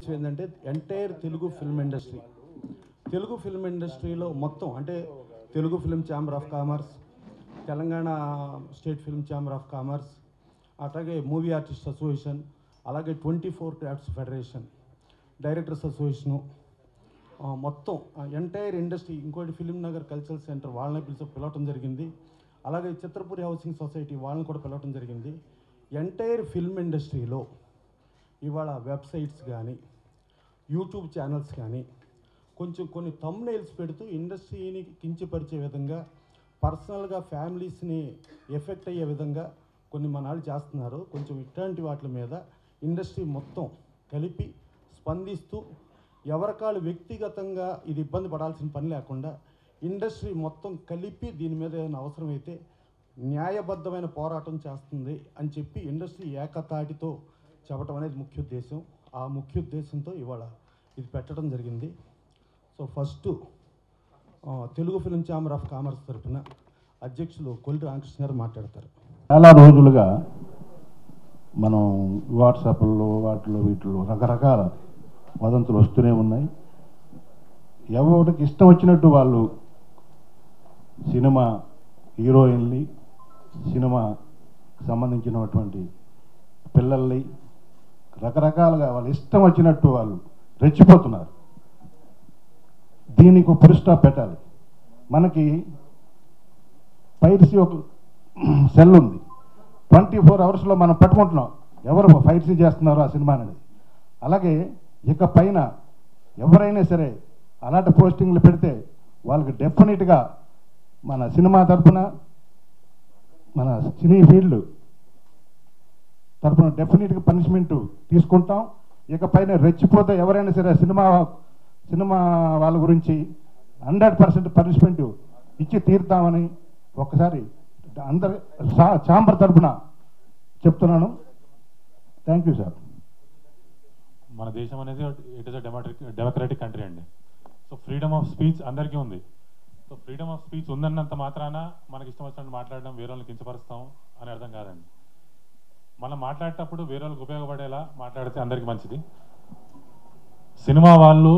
ఏంటంటే entire Telugu film industry Telugu film ఇండస్ట్రీలో మొత్తం అంటే Telugu film chamber of commerce Telangana state film chamber of commerce అట్లాగే మూవీ ఆర్టిస్ట్ అసోసియేషన్ అలాగే twenty four crafts federation directors association ఆ, మొత్తం ఎంటైర్ ఇండస్ట్రీ ఇంకోటి ఫిలిం నగర్ కల్చరల్ సెంటర్ వాళ్ళని పిలిచి పిలవటం జరిగింది అలాగే చిత్రపురి హౌసింగ్ సొసైటీ వాళ్ళని కూడా పిలవటం జరిగింది ఎంటైర్ ఫిల్మ్ ఇండస్ట్రీలో ఇవాళ వెబ్సైట్స్ కానీ యూట్యూబ్ ఛానల్స్ కానీ కొంచెం కొన్ని తమ్నైల్స్ పెడుతూ ఇండస్ట్రీని కించపరిచే విధంగా పర్సనల్గా ఫ్యామిలీస్ని ఎఫెక్ట్ అయ్యే విధంగా కొన్ని మనాలు చేస్తున్నారు కొంచెం ఇట్లాంటి వాటి మీద ఇండస్ట్రీ మొత్తం కలిపి స్పందిస్తూ ఎవరికాళ్ళు వ్యక్తిగతంగా ఇది ఇబ్బంది పడాల్సిన పని లేకుండా ఇండస్ట్రీ మొత్తం కలిపి దీని మీద ఏదైనా అవసరమైతే న్యాయబద్ధమైన పోరాటం చేస్తుంది అని చెప్పి ఇండస్ట్రీ ఏకతాటితో చెప్పడం అనేది ముఖ్య ఉద్దేశం ఆ ముఖ్య ఉద్దేశంతో ఇవాళ ఇది పెట్టడం జరిగింది సో ఫస్ట్ ఆ, Telugu film chamber of commerce తరఫున అధ్యక్షులు కొల్లి రామకృష్ణ గారు మాట్లాడతారు చాలా రోజులుగా మనం వాట్సాప్లో వాటిలో వీటిలో రకరకాల వదంతులు వస్తూనే ఉన్నాయి ఎవరికి ఇష్టం వచ్చినట్టు వాళ్ళు సినిమా హీరోయిన్ని సినిమా సంబంధించినటువంటి పిల్లల్ని రకరకాలుగా వాళ్ళు ఇష్టం వచ్చినట్టు వాళ్ళు రెచ్చిపోతున్నారు దీనికి ఒక పురి స్టాప్ పెట్టాలి మనకి పైరసీ ఒక సెల్ ఉంది ట్వంటీ ఫోర్ అవర్స్లో మనం పట్టుకుంటున్నాం ఎవరు ఫైట్స్ చేస్తున్నారో ఆ సినిమా అనేది అలాగే ఇక పైన ఎవరైనా సరే అలాంటి పోస్టింగ్లు పెడితే వాళ్ళకి డెఫినెట్గా మన సినిమా తరపున మన సినీ ఫీల్డ్ తరపున డెఫినెట్గా పనిష్మెంట్ తీసుకుంటాం ఇక పైన రెచ్చిపోతే ఎవరైనా సరే సినిమా సినిమా వాళ్ళ గురించి హండ్రెడ్ పర్సెంట్ పనిష్మెంట్ ఇచ్చి తీరుతామని ఒక్కసారి అందరి చాంబర్ తరపున చెప్తున్నాను థ్యాంక్ యూ సార్ మన దేశం అనేది it is a democratic democratic country అండి సో ఫ్రీడమ్ ఆఫ్ స్పీచ్ అందరికీ ఉంది సో ఫ్రీడమ్ ఆఫ్ స్పీచ్ ఉందన్నంత మాత్రాన మనకి ఇష్టం వచ్చినట్టు మాట్లాడడం వేరే వాళ్ళని కించపరుస్తాం అని అర్థం కాదండి మనం మాట్లాడేటప్పుడు వేరే వాళ్ళకి ఉపయోగపడేలా మాట్లాడితే అందరికీ మంచిది సినిమా వాళ్ళు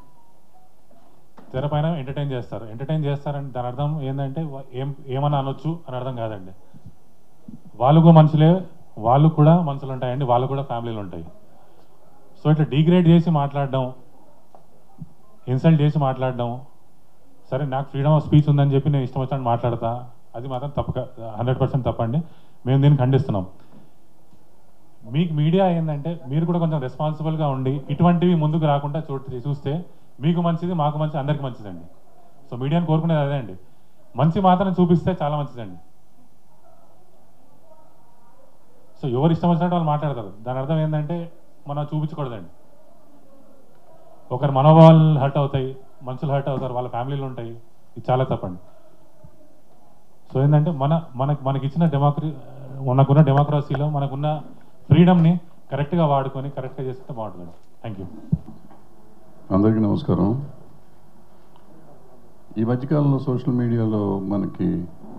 తెరపైన ఎంటర్టైన్ చేస్తారు ఎంటర్టైన్ చేస్తారని దాని అర్థం ఏంటంటే వా- ఏం ఏమన్నా అనొచ్చు అని అర్థం కాదండి వాళ్ళు కూడా మనుషులే వాళ్ళు కూడా మనుషులు ఉంటాయండి వాళ్ళు కూడా ఫ్యామిలీలు ఉంటాయి సో ఇట్లా డిగ్రేడ్ చేసి మాట్లాడడం ఇన్సల్ట్ చేసి మాట్లాడడం సరే నాకు ఫ్రీడమ్ ఆఫ్ స్పీచ్ ఉందని చెప్పి నేను ఇష్టం వచ్చినట్టు మాట్లాడతా అది మాత్రం తప్పక హండ్రెడ్ పర్సెంట్ తప్పండి మేము దీన్ని ఖండిస్తున్నాం మీకు మీడియా ఏంటంటే మీరు కూడా కొంచెం రెస్పాన్సిబుల్గా ఉండి ఇటువంటివి ముందుకు రాకుండా చూ చూస్తే మీకు మంచిది మాకు మంచిది అందరికీ మంచిదండి సో మీడియాని కోరుకునేది అదే అండి మంచి మాత్రం చూపిస్తే చాలా మంచిదండి సో ఎవరు ఇష్టం వచ్చినట్టు వాళ్ళు మాట్లాడతారు దాని అర్థం ఏంటంటే మనం చూపించకూడదండి ఒకరి మనోభావాలు హర్ట్ అవుతాయి మనుషులు హర్ట్ అవుతారు వాళ్ళ ఫ్యామిలీలు ఉంటాయి ఇది చాలా తప్పండి సో ఏంటంటే మన మనకు మనకి ఇచ్చిన డెమోక్రీ మనకున్న డెమోక్రసీలో మనకున్న ఫ్రీడమ్ని కరెక్ట్గా వాడుకొని కరెక్ట్గా చేస్తే బాగుంటుందండి థ్యాంక్ యూ అందరికీ నమస్కారం ఈ మధ్యకాలంలో సోషల్ మీడియాలో మనకి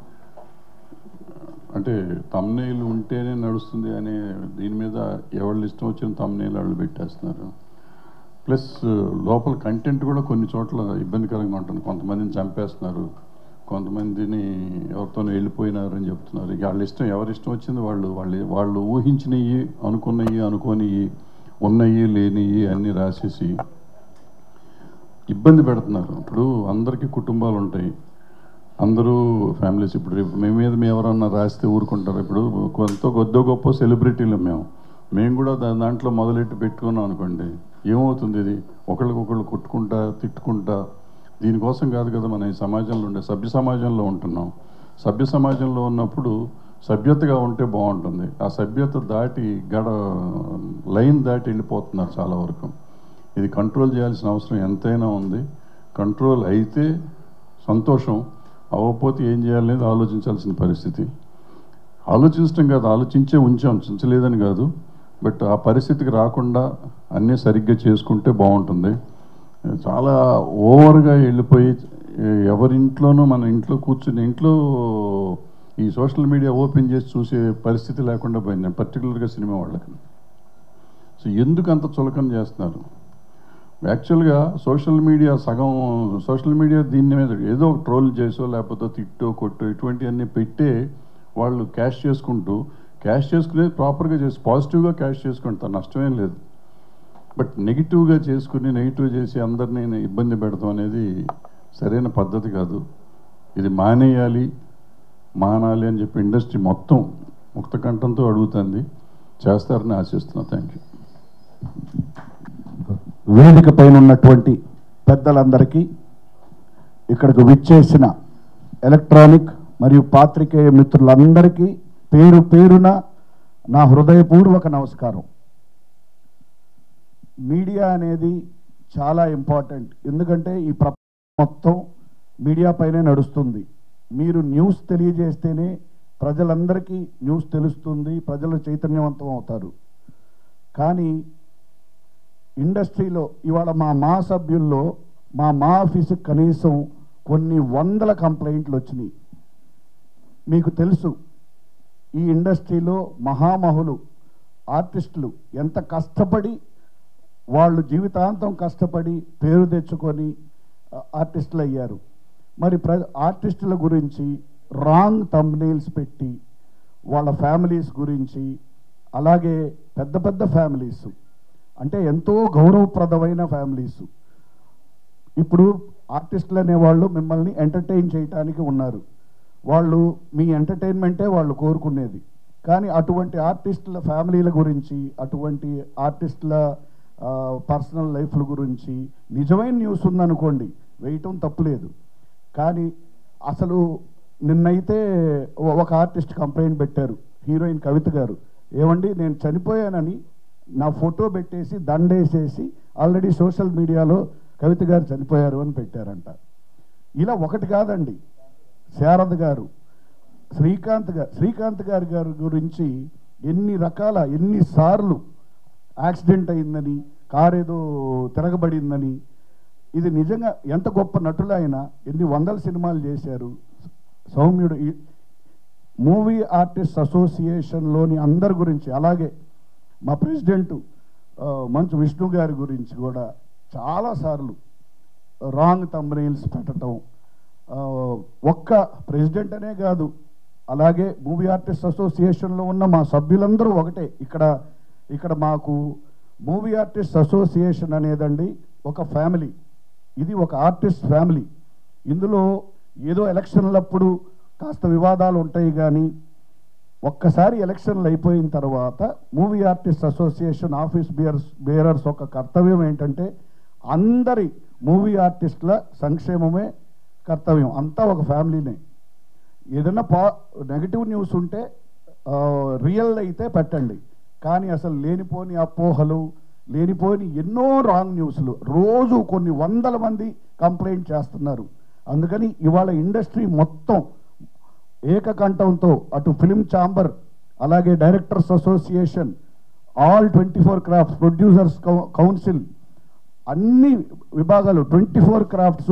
అంటే తమ్నేలు ఉంటేనే నడుస్తుంది అనే దీని మీద ఎవళ్ళు ఇష్టం వచ్చిన తమ్నేలు వాళ్ళు పెట్టేస్తున్నారు ప్లస్ లోపల కంటెంట్ కూడా కొన్ని చోట్ల ఇబ్బందికరంగా ఉంటుంది కొంతమందిని చంపేస్తున్నారు కొంతమందిని ఎవరితోనో వెళ్ళిపోయినారు అని చెప్తున్నారు ఇక వాళ్ళ ఇష్టం ఎవరి ఇష్టం వచ్చింది వాళ్ళు వాళ్ళు వాళ్ళు ఊహించినవి అనుకున్నవి అనుకోనివి ఉన్నవి లేనివి అన్నీ రాసేసి ఇబ్బంది పెడుతున్నారు ఇప్పుడు అందరికీ కుటుంబాలు ఉంటాయి అందరూ ఫ్యామిలీస్ ఇప్పుడు రేపు మీ మీద మేము ఎవరన్నా రాస్తే ఊరుకుంటారు ఇప్పుడు కొంత కొద్దో గొప్ప సెలబ్రిటీలు మేము మేము కూడా దా దాంట్లో మొదలెట్టి పెట్టుకున్నాం అనుకోండి ఏమవుతుంది ఇది ఒకళ్ళకొకళ్ళు కొట్టుకుంటా తిట్టుకుంటా దీనికోసం కాదు కదా మనం ఈ సమాజంలో ఉండే సభ్య సమాజంలో ఉంటున్నాం సభ్య సమాజంలో ఉన్నప్పుడు సభ్యతగా ఉంటే బాగుంటుంది ఆ సభ్యత దాటి గడ లైన్ దాటి వెళ్ళిపోతున్నారు చాలా వరకు ఇది కంట్రోల్ చేయాల్సిన అవసరం ఎంతైనా ఉంది కంట్రోల్ అయితే సంతోషం అవ్వకపోతే ఏం చేయాలనేది ఆలోచించాల్సిన పరిస్థితి ఆలోచించడం కాదు ఆలోచించే ఉంచాం ఉంచలేదని కాదు బట్ ఆ పరిస్థితికి రాకుండా అన్నీ సరిగ్గా చేసుకుంటే బాగుంటుంది చాలా ఓవర్గా వెళ్ళిపోయి ఎవరింట్లోనూ మన ఇంట్లో కూర్చుని ఇంట్లో ఈ సోషల్ మీడియా ఓపెన్ చేసి చూసే పరిస్థితి లేకుండా పోయింది పర్టికులర్గా సినిమా వాళ్ళకి సో ఎందుకు అంత చులకన చేస్తున్నారు యాక్చువల్గా సోషల్ మీడియా సగం సోషల్ మీడియా దీని మీద ఏదో ఒక ట్రోల్ చేసో లేకపోతే తిట్టో కొట్టో ఇటువంటివన్నీ పెట్టే వాళ్ళు క్యాష్ చేసుకుంటూ క్యాష్ చేసుకునేది ప్రాపర్గా చేసి పాజిటివ్గా క్యాష్ చేసుకుంటారు నష్టమేం లేదు బట్ నెగిటివ్గా చేసుకుని నెగిటివ్ చేసి అందరినీ ఇబ్బంది పెడతాం అనేది సరైన పద్ధతి కాదు ఇది మానేయాలి మానాలి అని చెప్పి ఇండస్ట్రీ మొత్తం ముక్త కంఠంతో అడుగుతుంది చేస్తారని ఆశిస్తున్నా థ్యాంక్ యూ వేదిక పైన ఉన్నటువంటి పెద్దలందరికీ ఇక్కడికి విచ్చేసిన ఎలక్ట్రానిక్ మరియు పాత్రికేయ మిత్రులందరికీ పేరు పేరున నా హృదయపూర్వక నమస్కారం మీడియా అనేది చాలా ఇంపార్టెంట్ ఎందుకంటే ఈ ప్రపంచం మొత్తం మీడియా పైనే నడుస్తుంది మీరు న్యూస్ తెలియజేస్తేనే ప్రజలందరికీ న్యూస్ తెలుస్తుంది ప్రజలు చైతన్యవంతం అవుతారు కానీ ఇండస్ట్రీలో ఇవాళ మా మా సభ్యుల్లో మా మా ఆఫీసుకి కనీసం కొన్ని వందల కంప్లైంట్లు వచ్చినాయి మీకు తెలుసు ఈ ఇండస్ట్రీలో మహామహులు ఆర్టిస్టులు ఎంత కష్టపడి వాళ్ళు జీవితాంతం కష్టపడి పేరు తెచ్చుకొని ఆ, ఆర్టిస్టులు అయ్యారు మరి ప్ర ఆర్టిస్టుల గురించి రాంగ్ థంబ్నెయిల్స్ పెట్టి వాళ్ళ ఫ్యామిలీస్ గురించి అలాగే పెద్ద పెద్ద ఫ్యామిలీస్ అంటే ఎంతో గౌరవప్రదమైన ఫ్యామిలీస్ ఇప్పుడు ఆర్టిస్టులు అనేవాళ్ళు మిమ్మల్ని ఎంటర్టైన్ చేయటానికి ఉన్నారు వాళ్ళు మీ ఎంటర్టైన్మెంటే వాళ్ళు కోరుకునేది కానీ అటువంటి ఆర్టిస్టుల ఫ్యామిలీల గురించి అటువంటి ఆర్టిస్టుల పర్సనల్ లైఫ్ల గురించి నిజమైన న్యూస్ ఉందనుకోండి వేయటం తప్పులేదు కానీ అసలు నిన్నైతే ఒ- ఒక ఆర్టిస్ట్ కంప్లైంట్ పెట్టారు హీరోయిన్ కవిత గారు ఏమండి నేను చనిపోయానని నా ఫోటో పెట్టేసి దండేసేసి ఆల్రెడీ సోషల్ మీడియాలో కవిత గారు చనిపోయారు అని పెట్టారంట ఇలా ఒకటి కాదండి శారద గారు శ్రీకాంత్ గారు శ్రీకాంత్ గారి గారి గురించి ఎన్ని రకాల ఎన్నిసార్లు యాక్సిడెంట్ అయిందని కారు ఏదో తిరగబడిందని ఇది నిజంగా ఎంత గొప్ప నటులు ఆయన ఎన్ని వందల సినిమాలు చేశారు సౌమ్యుడు ఈ- మూవీ ఆర్టిస్ట్ అసోసియేషన్లోని అందరి గురించి అలాగే మా ప్రెసిడెంట్ ఆ, మంచు విష్ణు గారి గురించి కూడా చాలాసార్లు రాంగ్ తమ్రైల్స్ పెట్టడం ఆ, ఒక్క ప్రెసిడెంట్ అనే కాదు అలాగే మూవీ ఆర్టిస్ట్ అసోసియేషన్లో ఉన్న మా సభ్యులందరూ ఒకటే ఇక్కడ ఇక్కడ మాకు మూవీ ఆర్టిస్ట్ అసోసియేషన్ అనేదండి ఒక ఫ్యామిలీ ఇది ఒక ఆర్టిస్ట్ ఫ్యామిలీ ఇందులో ఏదో ఎలక్షన్లప్పుడు కాస్త వివాదాలు ఉంటాయి కానీ ఒక్కసారి ఎలక్షన్లు అయిపోయిన తర్వాత movie artist association office bearers bearers ఒక కర్తవ్యం ఏంటంటే అందరి మూవీ ఆర్టిస్టుల సంక్షేమమే కర్తవ్యం అంతా ఒక ఫ్యామిలీనే ఏదైనా పా నెగిటివ్ న్యూస్ ఉంటే రియల్ అయితే పెట్టండి కానీ అసలు లేనిపోని అపోహలు లేనిపోని ఎన్నో రాంగ్ న్యూస్లు రోజు కొన్ని వందల మంది కంప్లైంట్ చేస్తున్నారు అందుకని ఇవాళ ఇండస్ట్రీ మొత్తం ఏకకంఠంతో అటు ఫిలిం ఛాంబర్ అలాగే directors association all twenty four crafts producers council అన్ని విభాగాలు ట్వంటీ ఫోర్ క్రాఫ్ట్స్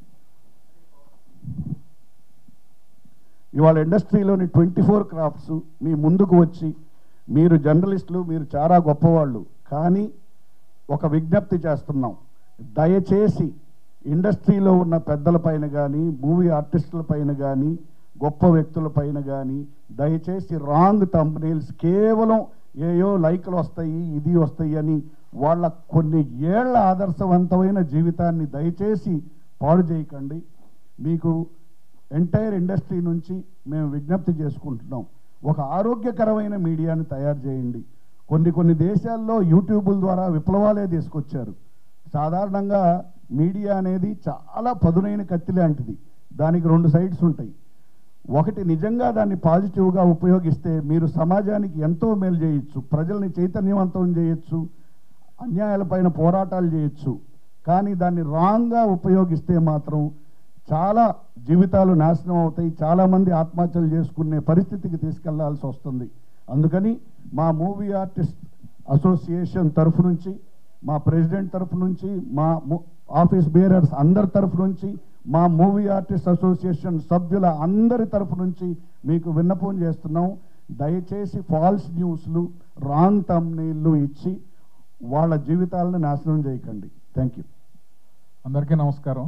ఇవాళ ఇండస్ట్రీలోని ట్వంటీ ఫోర్ క్రాఫ్ట్స్ మీ ముందుకు వచ్చి మీరు జర్నలిస్టులు మీరు చాలా గొప్పవాళ్ళు కానీ ఒక విజ్ఞప్తి చేస్తున్నాం దయచేసి ఇండస్ట్రీలో ఉన్న పెద్దల పైన కానీ మూవీ ఆర్టిస్టుల పైన కానీ గొప్ప వ్యక్తుల పైన కానీ దయచేసి రాంగ్ తంపనీల్స్ కేవలం ఏయో లైక్లు వస్తాయి ఇది వస్తాయి అని వాళ్ళ కొన్ని ఏళ్ల ఆదర్శవంతమైన జీవితాన్ని దయచేసి పాడు చేయకండి మీకు ఎంటైర్ ఇండస్ట్రీ నుంచి మేము విజ్ఞప్తి చేసుకుంటున్నాం ఒక ఆరోగ్యకరమైన మీడియాని తయారు చేయండి కొన్ని కొన్ని దేశాల్లో యూట్యూబుల ద్వారా విప్లవాలే తీసుకొచ్చారు సాధారణంగా మీడియా అనేది చాలా పదునైన కత్తి లాంటిది దానికి రెండు సైడ్స్ ఉంటాయి ఒకటి నిజంగా దాన్ని పాజిటివ్గా ఉపయోగిస్తే మీరు సమాజానికి ఎంతో మేలు చేయొచ్చు ప్రజల్ని చైతన్యవంతం చేయొచ్చు అన్యాయాలపైన పోరాటాలు చేయొచ్చు కానీ దాన్ని రాంగ్గా ఉపయోగిస్తే మాత్రం చాలా జీవితాలు నాశనం అవుతాయి చాలామంది ఆత్మహత్యలు చేసుకునే పరిస్థితికి తీసుకెళ్లాల్సి వస్తుంది అందుకని మా మూవీ ఆర్టిస్ట్ అసోసియేషన్ తరఫు నుంచి మా ప్రెసిడెంట్ తరఫు నుంచి మా ము- ఆఫీస్ బేరర్స్ అందరి తరఫు నుంచి మా మూవీ ఆర్టిస్ట్ అసోసియేషన్ సభ్యుల అందరి తరఫు నుంచి మీకు విన్నపం చేస్తున్నాం దయచేసి ఫాల్స్ న్యూస్లు రాంగ్ తమ్నీళ్ళు ఇచ్చి వాళ్ళ జీవితాలను నాశనం చేయకండి థ్యాంక్ యూ అందరికీ నమస్కారం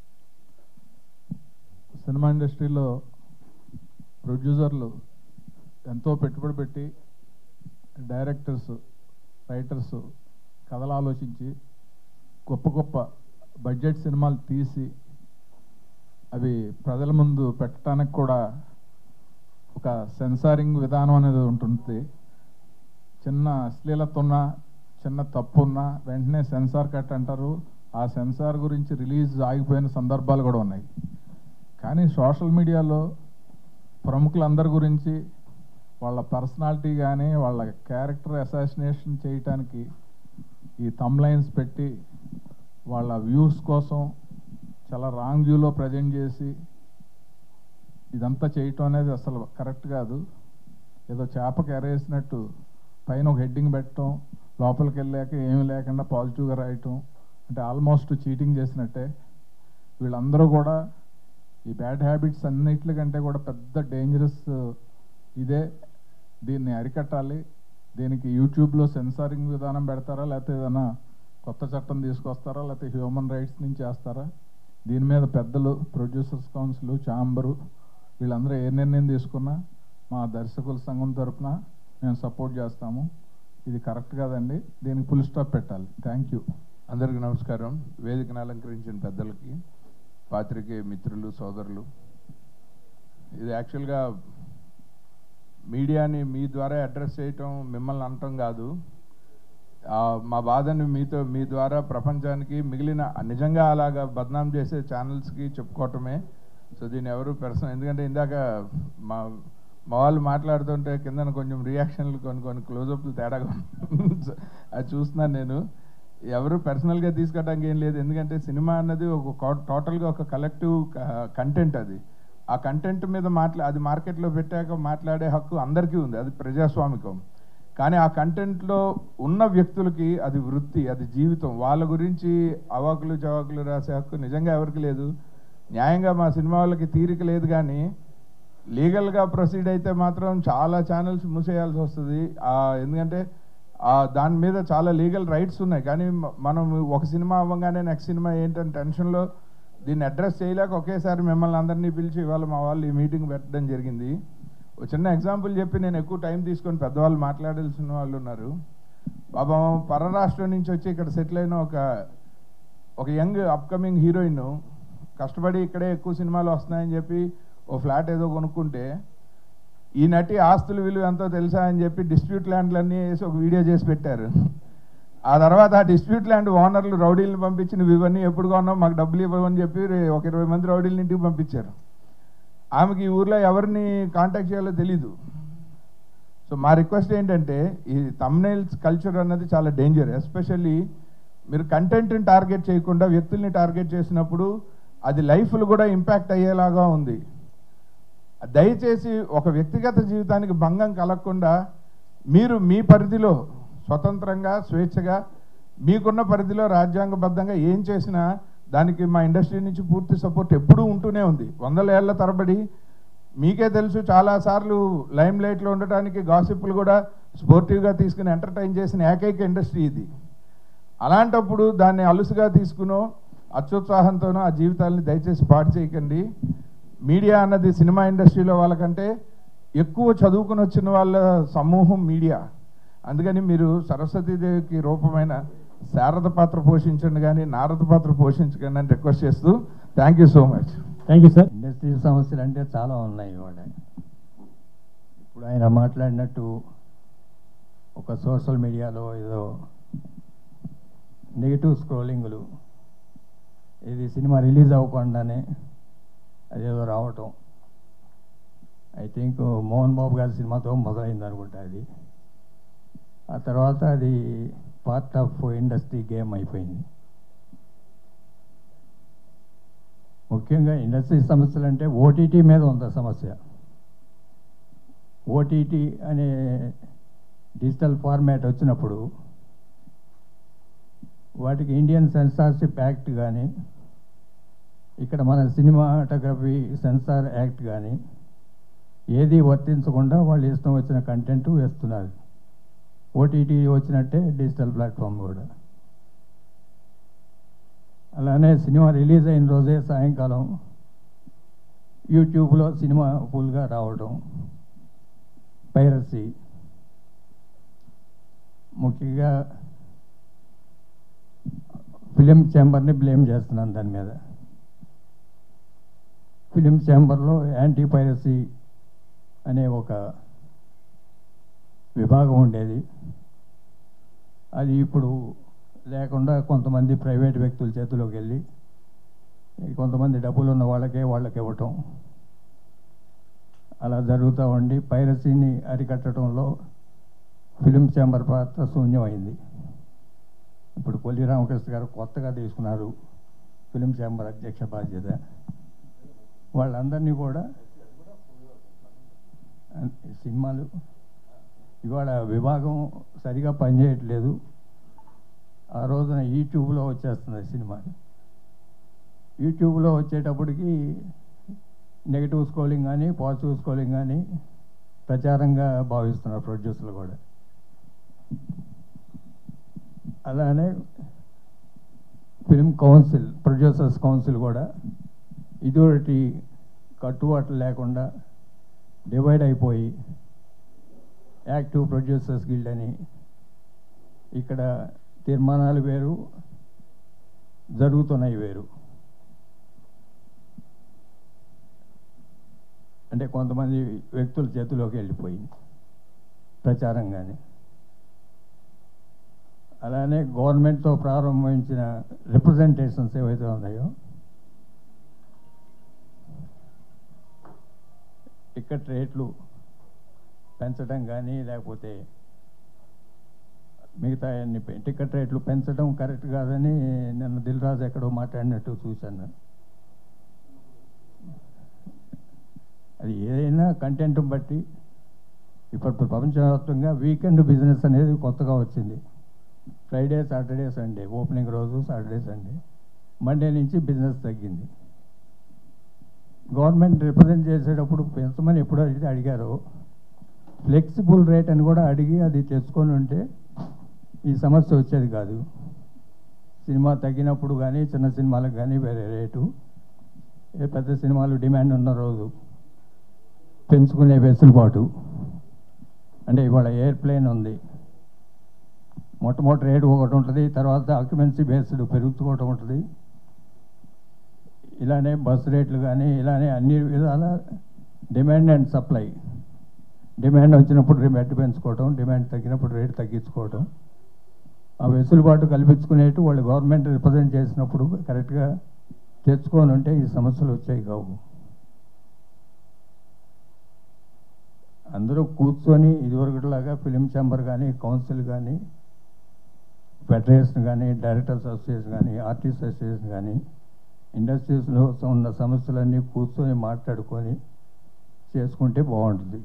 సినిమా ఇండస్ట్రీలో ప్రొడ్యూసర్లు ఎంతో పెట్టుబడి పెట్టి డైరెక్టర్స్ రైటర్స్ కథలు ఆలోచించి గొప్ప గొప్ప బడ్జెట్ సినిమాలు తీసి అవి ప్రజల ముందు పెట్టడానికి కూడా ఒక సెన్సారింగ్ విధానం అనేది ఉంటుంది చిన్న అశ్లీలత ఉన్నా చిన్న తప్పు ఉన్నా వెంటనే సెన్సార్ కట్ అంటారు ఆ సెన్సార్ గురించి రిలీజ్ ఆగిపోయిన సందర్భాలు కూడా ఉన్నాయి కానీ సోషల్ మీడియాలో ప్రముఖులందరి గురించి వాళ్ళ పర్సనాలిటీ కానీ వాళ్ళ క్యారెక్టర్ అసాసినేషన్ చేయటానికి ఈ లైన్స్ పెట్టి వాళ్ళ వ్యూస్ కోసం చాలా రాంగ్ వ్యూలో ప్రజెంట్ చేసి ఇదంతా చేయటం అనేది అసలు కరెక్ట్ కాదు ఏదో చేపకి ఎరేసినట్టు పైన ఒక హెడ్డింగ్ పెట్టడం లోపలికి వెళ్ళాక ఏమీ లేకుండా పాజిటివ్గా రాయటం అంటే ఆల్మోస్ట్ చీటింగ్ చేసినట్టే వీళ్ళందరూ కూడా ఈ బ్యాడ్ హ్యాబిట్స్ అన్నిటికంటే కూడా పెద్ద డేంజరస్ ఇదే దీన్ని అరికట్టాలి దీనికి యూట్యూబ్లో సెన్సారింగ్ విధానం పెడతారా లేకపోతే ఏదైనా కొత్త చట్టం తీసుకొస్తారా లేకపోతే హ్యూమన్ రైట్స్ నుంచి చేస్తారా దీని మీద పెద్దలు ప్రొడ్యూసర్స్ కౌన్సిల్ ఛాంబరు వీళ్ళందరూ ఏ నిర్ణయం తీసుకున్నా మా దర్శకుల సంఘం తరపున మేము సపోర్ట్ చేస్తాము ఇది కరెక్ట్ కాదండి దీనికి ఫుల్ స్టాప్ పెట్టాలి థ్యాంక్ యూ అందరికీ నమస్కారం వేదికను అలంకరించిన పెద్దలకి పాత్రికేయ మిత్రులు సోదరులు ఇది యాక్చువల్గా మీడియాని మీ ద్వారా అడ్రస్ చేయటం మిమ్మల్ని అనటం కాదు ఆ, మా బాధని మీతో మీ ద్వారా ప్రపంచానికి మిగిలిన నిజంగా అలాగా బద్నాం చేసే ఛానల్స్కి చెప్పుకోవటమే సో దీన్ని ఎవరు పర్సనల్ ఎందుకంటే ఇందాక మా మా వాళ్ళు మాట్లాడుతుంటే కింద కొంచెం రియాక్షన్లు కొన్ని కొన్ని క్లోజప్లు తేడాగా ఉన్నాయి. సో అది చూస్తున్నాను నేను ఎవరు పర్సనల్గా తీసుకోవడానికి ఏం లేదు ఎందుకంటే సినిమా అన్నది ఒక టోటల్గా ఒక కలెక్టివ్ కంటెంట్ అది ఆ కంటెంట్ మీద మాట్లా అది మార్కెట్లో పెట్టాక మాట్లాడే హక్కు అందరికీ ఉంది అది ప్రజాస్వామికం కానీ ఆ కంటెంట్లో ఉన్న వ్యక్తులకి అది వృత్తి అది జీవితం వాళ్ళ గురించి అవాకులు చవాకులు రాసే హక్కు నిజంగా ఎవరికి లేదు న్యాయంగా మా సినిమా వాళ్ళకి తీరిక లేదు కానీ లీగల్గా ప్రొసీడ్ అయితే మాత్రం చాలా ఛానల్స్ మూసేయాల్సి వస్తుంది ఆ, ఎందుకంటే ఆ, దాని మీద చాలా లీగల్ రైట్స్ ఉన్నాయి కానీ మ- మనం ఒక సినిమా అవ్వగానే నెక్స్ట్ సినిమా ఏంటని టెన్షన్లో దీన్ని అడ్రస్ చేయలేక ఒకేసారి మిమ్మల్ని అందరినీ పిలిచి ఇవాళ మా వాళ్ళు ఈ మీటింగ్ పెట్టడం జరిగింది ఒక చిన్న ఎగ్జాంపుల్ చెప్పి నేను ఎక్కువ టైం తీసుకొని పెద్దవాళ్ళు మాట్లాడాల్సిన వాళ్ళు ఉన్నారు పాపం పరరాష్ట్రం నుంచి వచ్చి ఇక్కడ సెటిల్ అయిన ఒక ఒక యంగ్ అప్కమింగ్ హీరోయిన్ కష్టపడి ఇక్కడే ఎక్కువ సినిమాలు వస్తున్నాయని చెప్పి ఓ ఫ్లాట్ ఏదో కొనుక్కుంటే ఈ నటి ఆస్తుల విలువ ఎంతో తెలుసా అని చెప్పి డిస్ప్యూట్ ల్యాండ్లన్నీ వేసి ఒక వీడియో చేసి పెట్టారు ఆ తర్వాత ఆ డిస్ప్యూట్ ల్యాండ్ ఓనర్లు రౌడీలను పంపించి నువ్వు ఇవన్నీ ఎప్పుడు కొన్నావు మాకు డబ్బులు ఇవ్వమని చెప్పి రే- ఒక ఇరవై మంది రౌడీల ఇంటికి పంపించారు ఆమెకి ఈ ఊర్లో ఎవరిని కాంటాక్ట్ చేయాలో తెలీదు సో మా రిక్వెస్ట్ ఏంటంటే ఈ తమ్నైల్స్ కల్చర్ అన్నది చాలా డేంజర్ ఎస్పెషల్లీ మీరు కంటెంట్ని టార్గెట్ చేయకుండా వ్యక్తుల్ని టార్గెట్ చేసినప్పుడు అది లైఫ్లు కూడా ఇంపాక్ట్ అయ్యేలాగా ఉంది దయచేసి ఒక వ్యక్తిగత జీవితానికి భంగం కలగకుండా మీరు మీ పరిధిలో స్వతంత్రంగా స్వేచ్ఛగా మీకున్న పరిధిలో రాజ్యాంగబద్ధంగా ఏం చేసినా దానికి మా ఇండస్ట్రీ నుంచి పూర్తి సపోర్ట్ ఎప్పుడూ ఉంటూనే ఉంది వందల ఏళ్ల తరబడి మీకే తెలుసు చాలాసార్లు లైమ్ లైట్లో ఉండటానికి గాసిప్పులు కూడా స్పోర్టివ్గా తీసుకుని ఎంటర్టైన్ చేసిన ఏకైక ఇండస్ట్రీ ఇది అలాంటప్పుడు దాన్ని అలుసుగా తీసుకునో అత్యుత్సాహంతోనో ఆ జీవితాలని దయచేసి పాడు చేయకండి మీడియా అన్నది సినిమా ఇండస్ట్రీలో వాళ్ళకంటే ఎక్కువ చదువుకుని వచ్చిన వాళ్ళ సమూహం మీడియా అందుకని మీరు సరస్వతీదేవికి రూపమైన శారద పాత్ర పోషించండి కానీ నారద పాత్ర పోషించకండి అని రిక్వెస్ట్ చేస్తూ thank you so much thank you sir industry సమస్యలు అంటే చాలా ఉన్నాయి ఇవాళ ఇప్పుడు ఆయన మాట్లాడినట్టు ఒక సోషల్ మీడియాలో ఏదో నెగిటివ్ స్క్రోలింగ్లు ఇది సినిమా రిలీజ్ అవ్వకుండానే అదేదో రావటం ఐ థింక్ మోహన్ బాబు గారి సినిమాతో మొదలైంది అనుకుంటా అది ఆ తర్వాత అది పార్ట్ ఆఫ్ ఇండస్ట్రీ గేమ్ అయిపోయింది ముఖ్యంగా ఇండస్ట్రీ సమస్యలు అంటే ఓటీటీ మీద ఉంది సమస్య ఓటీటీ అనే డిజిటల్ ఫార్మాట్ వచ్చినప్పుడు వాటికి ఇండియన్ సెన్సార్షిప్ యాక్ట్ కానీ ఇక్కడ మన సినిమాటోగ్రఫీ సెన్సార్ యాక్ట్ కానీ ఏది వర్తించకుండా వాళ్ళు ఇష్టం వచ్చిన కంటెంట్ వేస్తున్నారు ఓటీటీ వచ్చినట్టే డిజిటల్ ప్లాట్ఫామ్ కూడా అలానే సినిమా రిలీజ్ అయిన రోజే సాయంకాలం యూట్యూబ్లో సినిమా ఫుల్గా రావడం పైరసీ ముఖ్యంగా ఫిలిం ఛాంబర్ని బ్లేమ్ చేస్తున్నాను దాని మీద ఫిలిం ఛాంబర్లో యాంటీ పైరసీ అనే ఒక విభాగం ఉండేది అది ఇప్పుడు లేకుండా కొంతమంది ప్రైవేట్ వ్యక్తుల చేతిలోకి వెళ్ళి కొంతమంది డబ్బులు ఉన్న వాళ్ళకే వాళ్ళకి ఇవ్వటం అలా జరుగుతూ ఉండి పైరసీని అరికట్టడంలో ఫిలిం ఛాంబర్ పాత్ర శూన్యమైంది ఇప్పుడు కొల్లి రామకృష్ణ గారు కొత్తగా తీసుకున్నారు ఫిలిం ఛాంబర్ అధ్యక్ష బాధ్యత వాళ్ళందరినీ కూడా సినిమాలు ఇవాళ విభాగం సరిగా పనిచేయట్లేదు ఆ రోజున యూట్యూబ్లో వచ్చేస్తుంది సినిమా యూట్యూబ్లో వచ్చేటప్పటికి నెగిటివ్ స్కోలింగ్ కానీ పాజిటివ్ స్కోలింగ్ కానీ ప్రచారంగా భావిస్తున్నారు ప్రొడ్యూసర్లు కూడా అలానే ఫిల్మ్ కౌన్సిల్ ప్రొడ్యూసర్స్ కౌన్సిల్ కూడా ఇటువంటి కట్టుబాట్లు లేకుండా డివైడ్ అయిపోయి యాక్టివ్ ప్రొడ్యూసర్స్ గిల్డ్ అని ఇక్కడ తీర్మానాలు వేరు జరుగుతున్నాయి వేరు అంటే కొంతమంది వ్యక్తుల చేతిలోకి వెళ్ళిపోయింది ప్రచారంగానే అలానే గవర్నమెంట్తో ప్రారంభించిన రిప్రజెంటేషన్స్ ఏవైతే ఉన్నాయో టికెట్ రేట్లు పెంచడం కానీ లేకపోతే మిగతా అన్ని పె- టికెట్ రేట్లు పెంచడం కరెక్ట్ కాదని నిన్న దిల్ రాజు ఎక్కడో మాట్లాడినట్టు చూశాను అది ఏదైనా కంటెంట్ బట్టి ఇప్పుడు ప్రపంచవ్యాప్తంగా వీకెండ్ బిజినెస్ అనేది కొత్తగా వచ్చింది ఫ్రైడే సాటర్డే సండే ఓపెనింగ్ రోజు సాటర్డే సండే మండే నుంచి బిజినెస్ తగ్గింది గవర్నమెంట్ రిప్రజెంట్ చేసేటప్పుడు పెంచమని ఎప్పుడు అడిగితే అడిగారు ఫ్లెక్సిబుల్ రేట్ అని కూడా అడిగి అది తెచ్చుకొని ఉంటే ఈ సమస్య వచ్చేది కాదు సినిమా తగ్గినప్పుడు కానీ చిన్న సినిమాలకు కానీ వేరే రేటు ఏ పెద్ద సినిమాలు డిమాండ్ ఉన్న రోజు పెంచుకునే వెసులుబాటు అంటే ఇవాళ ఎయిర్ప్లేన్ ఉంది మొట్టమొదటి రేటు ఒకటి ఉంటుంది తర్వాత ఆక్యుపెన్సీ బేస్డ్ పెరుగుకోవటం ఉంటుంది ఇలానే బస్ రేట్లు కానీ ఇలానే అన్ని విధాల డిమాండ్ అండ్ సప్లై డిమాండ్ వచ్చినప్పుడు రేట్ పెంచుకోవటం డిమాండ్ తగ్గినప్పుడు రేటు తగ్గించుకోవటం ఆ వెసులుబాటు కల్పించుకునేట్టు వాళ్ళు గవర్నమెంట్ రిప్రజెంట్ చేసినప్పుడు కరెక్ట్గా తెచ్చుకొని ఉంటే ఈ సమస్యలు వచ్చాయి కావు అందరూ కూర్చొని ఇదివరకట్లాగా ఫిలిం ఛాంబర్ కానీ కౌన్సిల్ కానీ ఫెడరేషన్ కానీ డైరెక్టర్స్ అసోసియేషన్ కానీ ఆర్టిస్ట్ అసోసియేషన్ కానీ ఇండస్ట్రీస్లో ఉన్న సమస్యలన్నీ కూర్చొని మాట్లాడుకొని చేసుకుంటే బాగుంటుంది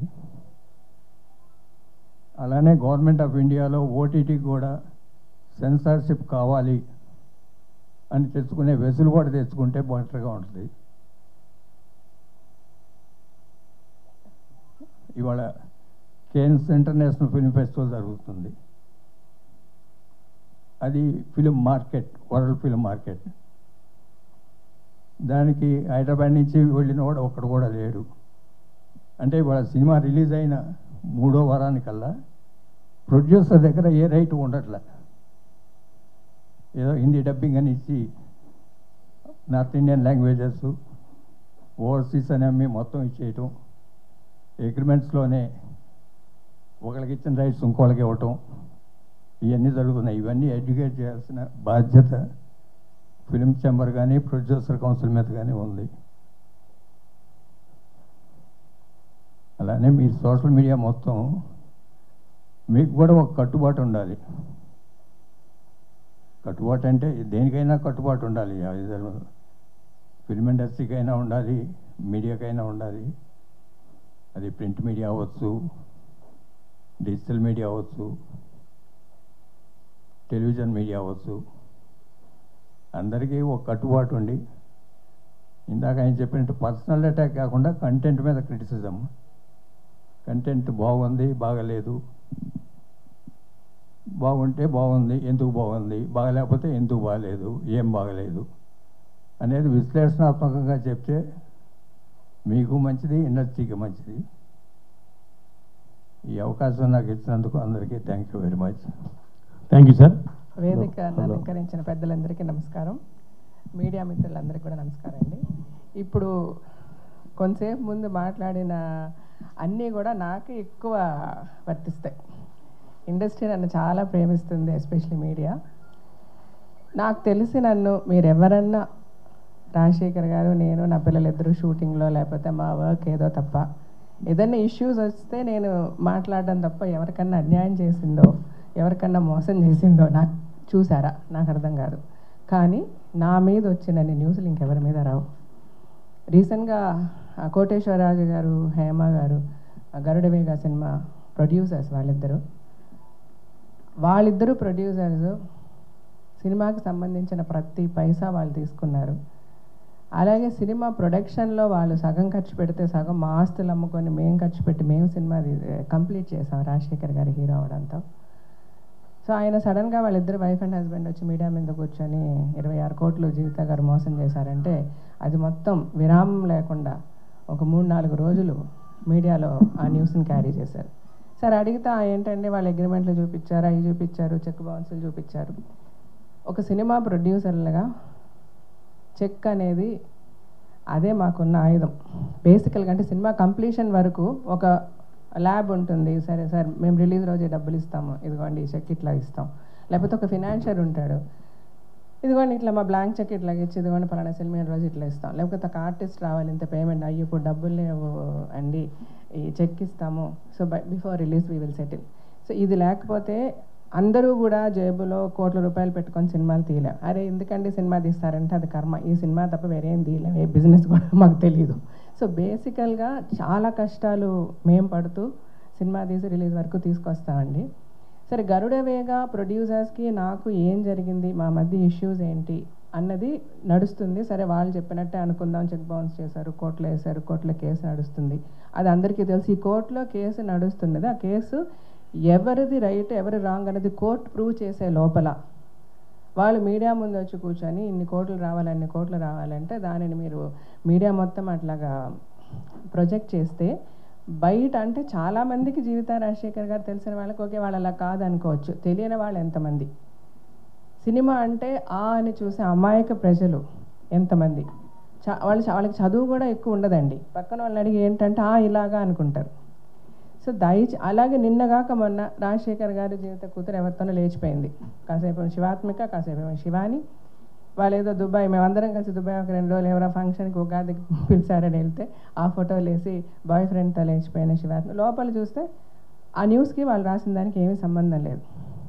అలానే గవర్నమెంట్ ఆఫ్ ఇండియాలో ఓటీటీ కూడా సెన్సార్షిప్ కావాలి అని తెచ్చుకునే వెసులుబాటు తెచ్చుకుంటే బెటర్గా ఉంటుంది ఇవాళ కేన్స్ ఇంటర్నేషనల్ ఫిల్మ్ ఫెస్టివల్ జరుగుతుంది అది film market world film market దానికి హైదరాబాద్ నుంచి వెళ్ళిన వాడు ఒక్కడు కూడా లేడు అంటే ఇవాళ సినిమా రిలీజ్ అయిన మూడో వారానికల్లా ప్రొడ్యూసర్ దగ్గర ఏ రైట్ ఉండట్లే ఏదో హిందీ డబ్బింగ్ అని ఇచ్చి నార్త్ ఇండియన్ లాంగ్వేజెస్ ఓవర్సీస్ అని అమ్మి మొత్తం ఇచ్చేయటం అగ్రిమెంట్స్లోనే ఒకరికి ఇచ్చిన రైట్స్ ఇంకోళ్ళకి ఇవ్వటం ఇవన్నీ జరుగుతున్నాయి ఇవన్నీ ఎడ్యుకేట్ చేయాల్సిన బాధ్యత ఫిలిం ఛాంబర్ కానీ ప్రొడ్యూసర్ కౌన్సిల్ మీద కానీ ఉంది అలానే మీ సోషల్ మీడియా మొత్తం మీకు కూడా ఒక కట్టుబాటు ఉండాలి కట్టుబాటు అంటే దేనికైనా కట్టుబాటు ఉండాలి ఫిల్మ్ ఇండస్ట్రీకైనా ఉండాలి మీడియాకైనా ఉండాలి అది ప్రింట్ మీడియా అవ్వచ్చు డిజిటల్ మీడియా అవ్వచ్చు టెలివిజన్ మీడియా అవ్వచ్చు అందరికీ ఒక కట్టుబాటు ఉండి ఇందాక ఆయన చెప్పినట్టు పర్సనల్ అటాక్ కాకుండా కంటెంట్ మీద క్రిటిసిజం కంటెంట్ బాగుంది బాగలేదు బాగుంటే బాగుంది ఎందుకు బాగుంది బాగలేకపోతే ఎందుకు బాగలేదు ఏం బాగలేదు అనేది విశ్లేషణాత్మకంగా చెప్తే మీకు మంచిది ఇండస్ట్రీకి మంచిది ఈ అవకాశం నాకు ఇచ్చినందుకు అందరికీ thank you very much thank you sir వేదిక అలంకరించిన పెద్దలందరికీ నమస్కారం మీడియా మిత్రులందరికీ కూడా నమస్కారం అండి ఇప్పుడు కొంతసేపు ముందు మాట్లాడిన అన్నీ కూడా నాకు ఎక్కువ వర్తిస్తాయి ఇండస్ట్రీ నన్ను చాలా ప్రేమిస్తుంది ఎస్పెషల్లీ మీడియా నాకు తెలిసి నన్ను మీరు ఎవరన్నా రాజశేఖర్ గారు నేను నా పిల్లలిద్దరూ షూటింగ్లో లేకపోతే మా వర్క్ ఏదో తప్ప ఏదైనా ఇష్యూస్ వస్తే నేను మాట్లాడడం తప్ప ఎవరికన్నా అన్యాయం చేసిందో ఎవరికన్నా మోసం చేసిందో నాకు చూసారా నాకు అర్థం కాదు కానీ నా మీద వచ్చిన న్యూస్లు ఇంకెవరి మీద రావు రీసెంట్గా ఆ కోటేశ్వరరాజు గారు హేమ గారు ఆ గరుడవేగ సినిమా ప్రొడ్యూసర్స్ వాళ్ళిద్దరూ వాళ్ళిద్దరూ ప్రొడ్యూసర్స్ సినిమాకి సంబంధించిన ప్రతి పైసా వాళ్ళు తీసుకున్నారు అలాగే సినిమా ప్రొడక్షన్లో వాళ్ళు సగం ఖర్చు పెడితే సగం మా ఆస్తులు అమ్ముకొని మేము ఖర్చు పెట్టి మేము సినిమా కంప్లీట్ చేసాం రాజశేఖర్ గారి హీరో అవడంతో సో ఆయన సడన్గా వాళ్ళిద్దరు వైఫ్ అండ్ హస్బెండ్ వచ్చి మీడియా మీద కూర్చొని ఇరవై ఆరు కోట్లు జీవిత గారు మోసం చేశారంటే అది మొత్తం విరామం లేకుండా ఒక మూడు నాలుగు రోజులు మీడియాలో ఆ న్యూస్ని క్యారీ చేశారు సరే అడిగితే "ఆ, ఏంటండి వాళ్ళ అగ్రిమెంట్లు చూపించారు అవి చూపించారు చెక్ బౌన్సులు చూపించారు ఒక సినిమా ప్రొడ్యూసర్లుగా చెక్ అనేది అదే మాకున్న ఆయుధం బేసికల్గా అంటే సినిమా కంప్లీషన్ వరకు ఒక ల్యాబ్ ఉంటుంది సరే సార్ మేము రిలీజ్ రోజే డబ్బులు ఇస్తాము ఇదిగోండి ఈ చెక్ ఇట్లా ఇస్తాం లేకపోతే ఒక ఫినాన్షియర్ ఉంటాడు ఇదిగోండి ఇట్లా మా బ్లాంక్ చెక్ ఇట్లా ఇచ్చి ఇదిగోండి పలానా సినిమా రోజు ఇట్లా ఇస్తాం లేకపోతే ఒక ఆర్టిస్ట్ రావాలి ఇంత పేమెంట్ అయ్యి ఇప్పుడు డబ్బులు లేవు అండి ఈ చెక్ ఇస్తాము so by before release we will settle so ఇది లేకపోతే అందరూ కూడా జేబులో కోట్ల రూపాయలు పెట్టుకొని సినిమాలు తీయలేం అరే ఎందుకండి సినిమా తీస్తారంటే అది కర్మ ఈ సినిమా తప్ప వేరేం తీయలేం ఏ బిజినెస్ కూడా మాకు తెలియదు సో బేసికల్గా చాలా కష్టాలు మేము పడుతూ సినిమా తీసి రిలీజ్ వరకు తీసుకొస్తామండి సరే గరుడ వేగ ప్రొడ్యూసర్స్కి నాకు ఏం జరిగింది మా మధ్య ఇష్యూస్ ఏంటి అన్నది నడుస్తుంది సరే వాళ్ళు చెప్పినట్టే అనుకుందాం చెక్ బౌన్స్ చేశారు కోర్టులో వేశారు కోర్టులో కేసు నడుస్తుంది అది అందరికీ తెలుసు ఈ కోర్టులో కేసు నడుస్తున్నది ఆ కేసు ఎవరిది రైట్ ఎవరి రాంగ్ అనేది కోర్టు ప్రూవ్ చేసే లోపల వాళ్ళు మీడియా ముందు వచ్చి కూర్చొని ఇన్ని కోట్లు రావాలి అన్ని కోట్లు రావాలంటే దానిని మీరు మీడియా మొత్తం అట్లాగా ప్రొజెక్ట్ చేస్తే బయట అంటే చాలామందికి జీవిత రాజశేఖర్ గారు తెలిసిన వాళ్ళకి ఓకే వాళ్ళు అలా కాదనుకోవచ్చు తెలియని వాళ్ళు ఎంతమంది సినిమా అంటే ఆ అని చూసే అమాయక ప్రజలు ఎంతమంది చా వాళ్ళు వాళ్ళకి చదువు కూడా ఎక్కువ ఉండదండి పక్కన వాళ్ళని అడిగి ఏంటంటే ఆ ఇలాగా అనుకుంటారు సో దయచి అలాగే నిన్నగాక మొన్న రాజశేఖర్ గారి జీవిత కూతురు ఎవరితోనో లేచిపోయింది కాసేపు శివాత్మిక కాసేపు ఏమో శివాని వాళ్ళు ఏదో దుబాయ్ మేమందరం కలిసి దుబాయ్ ఒక రెండు రోజులు ఎవరో ఫంక్షన్కి ఉగాదికి పిలిచారని వెళ్తే ఆ ఫోటోలు వేసి బాయ్ ఫ్రెండ్తో లేచిపోయిన శివాత్మ లోపల చూస్తే ఆ న్యూస్కి వాళ్ళు రాసిన దానికి ఏమీ సంబంధం లేదు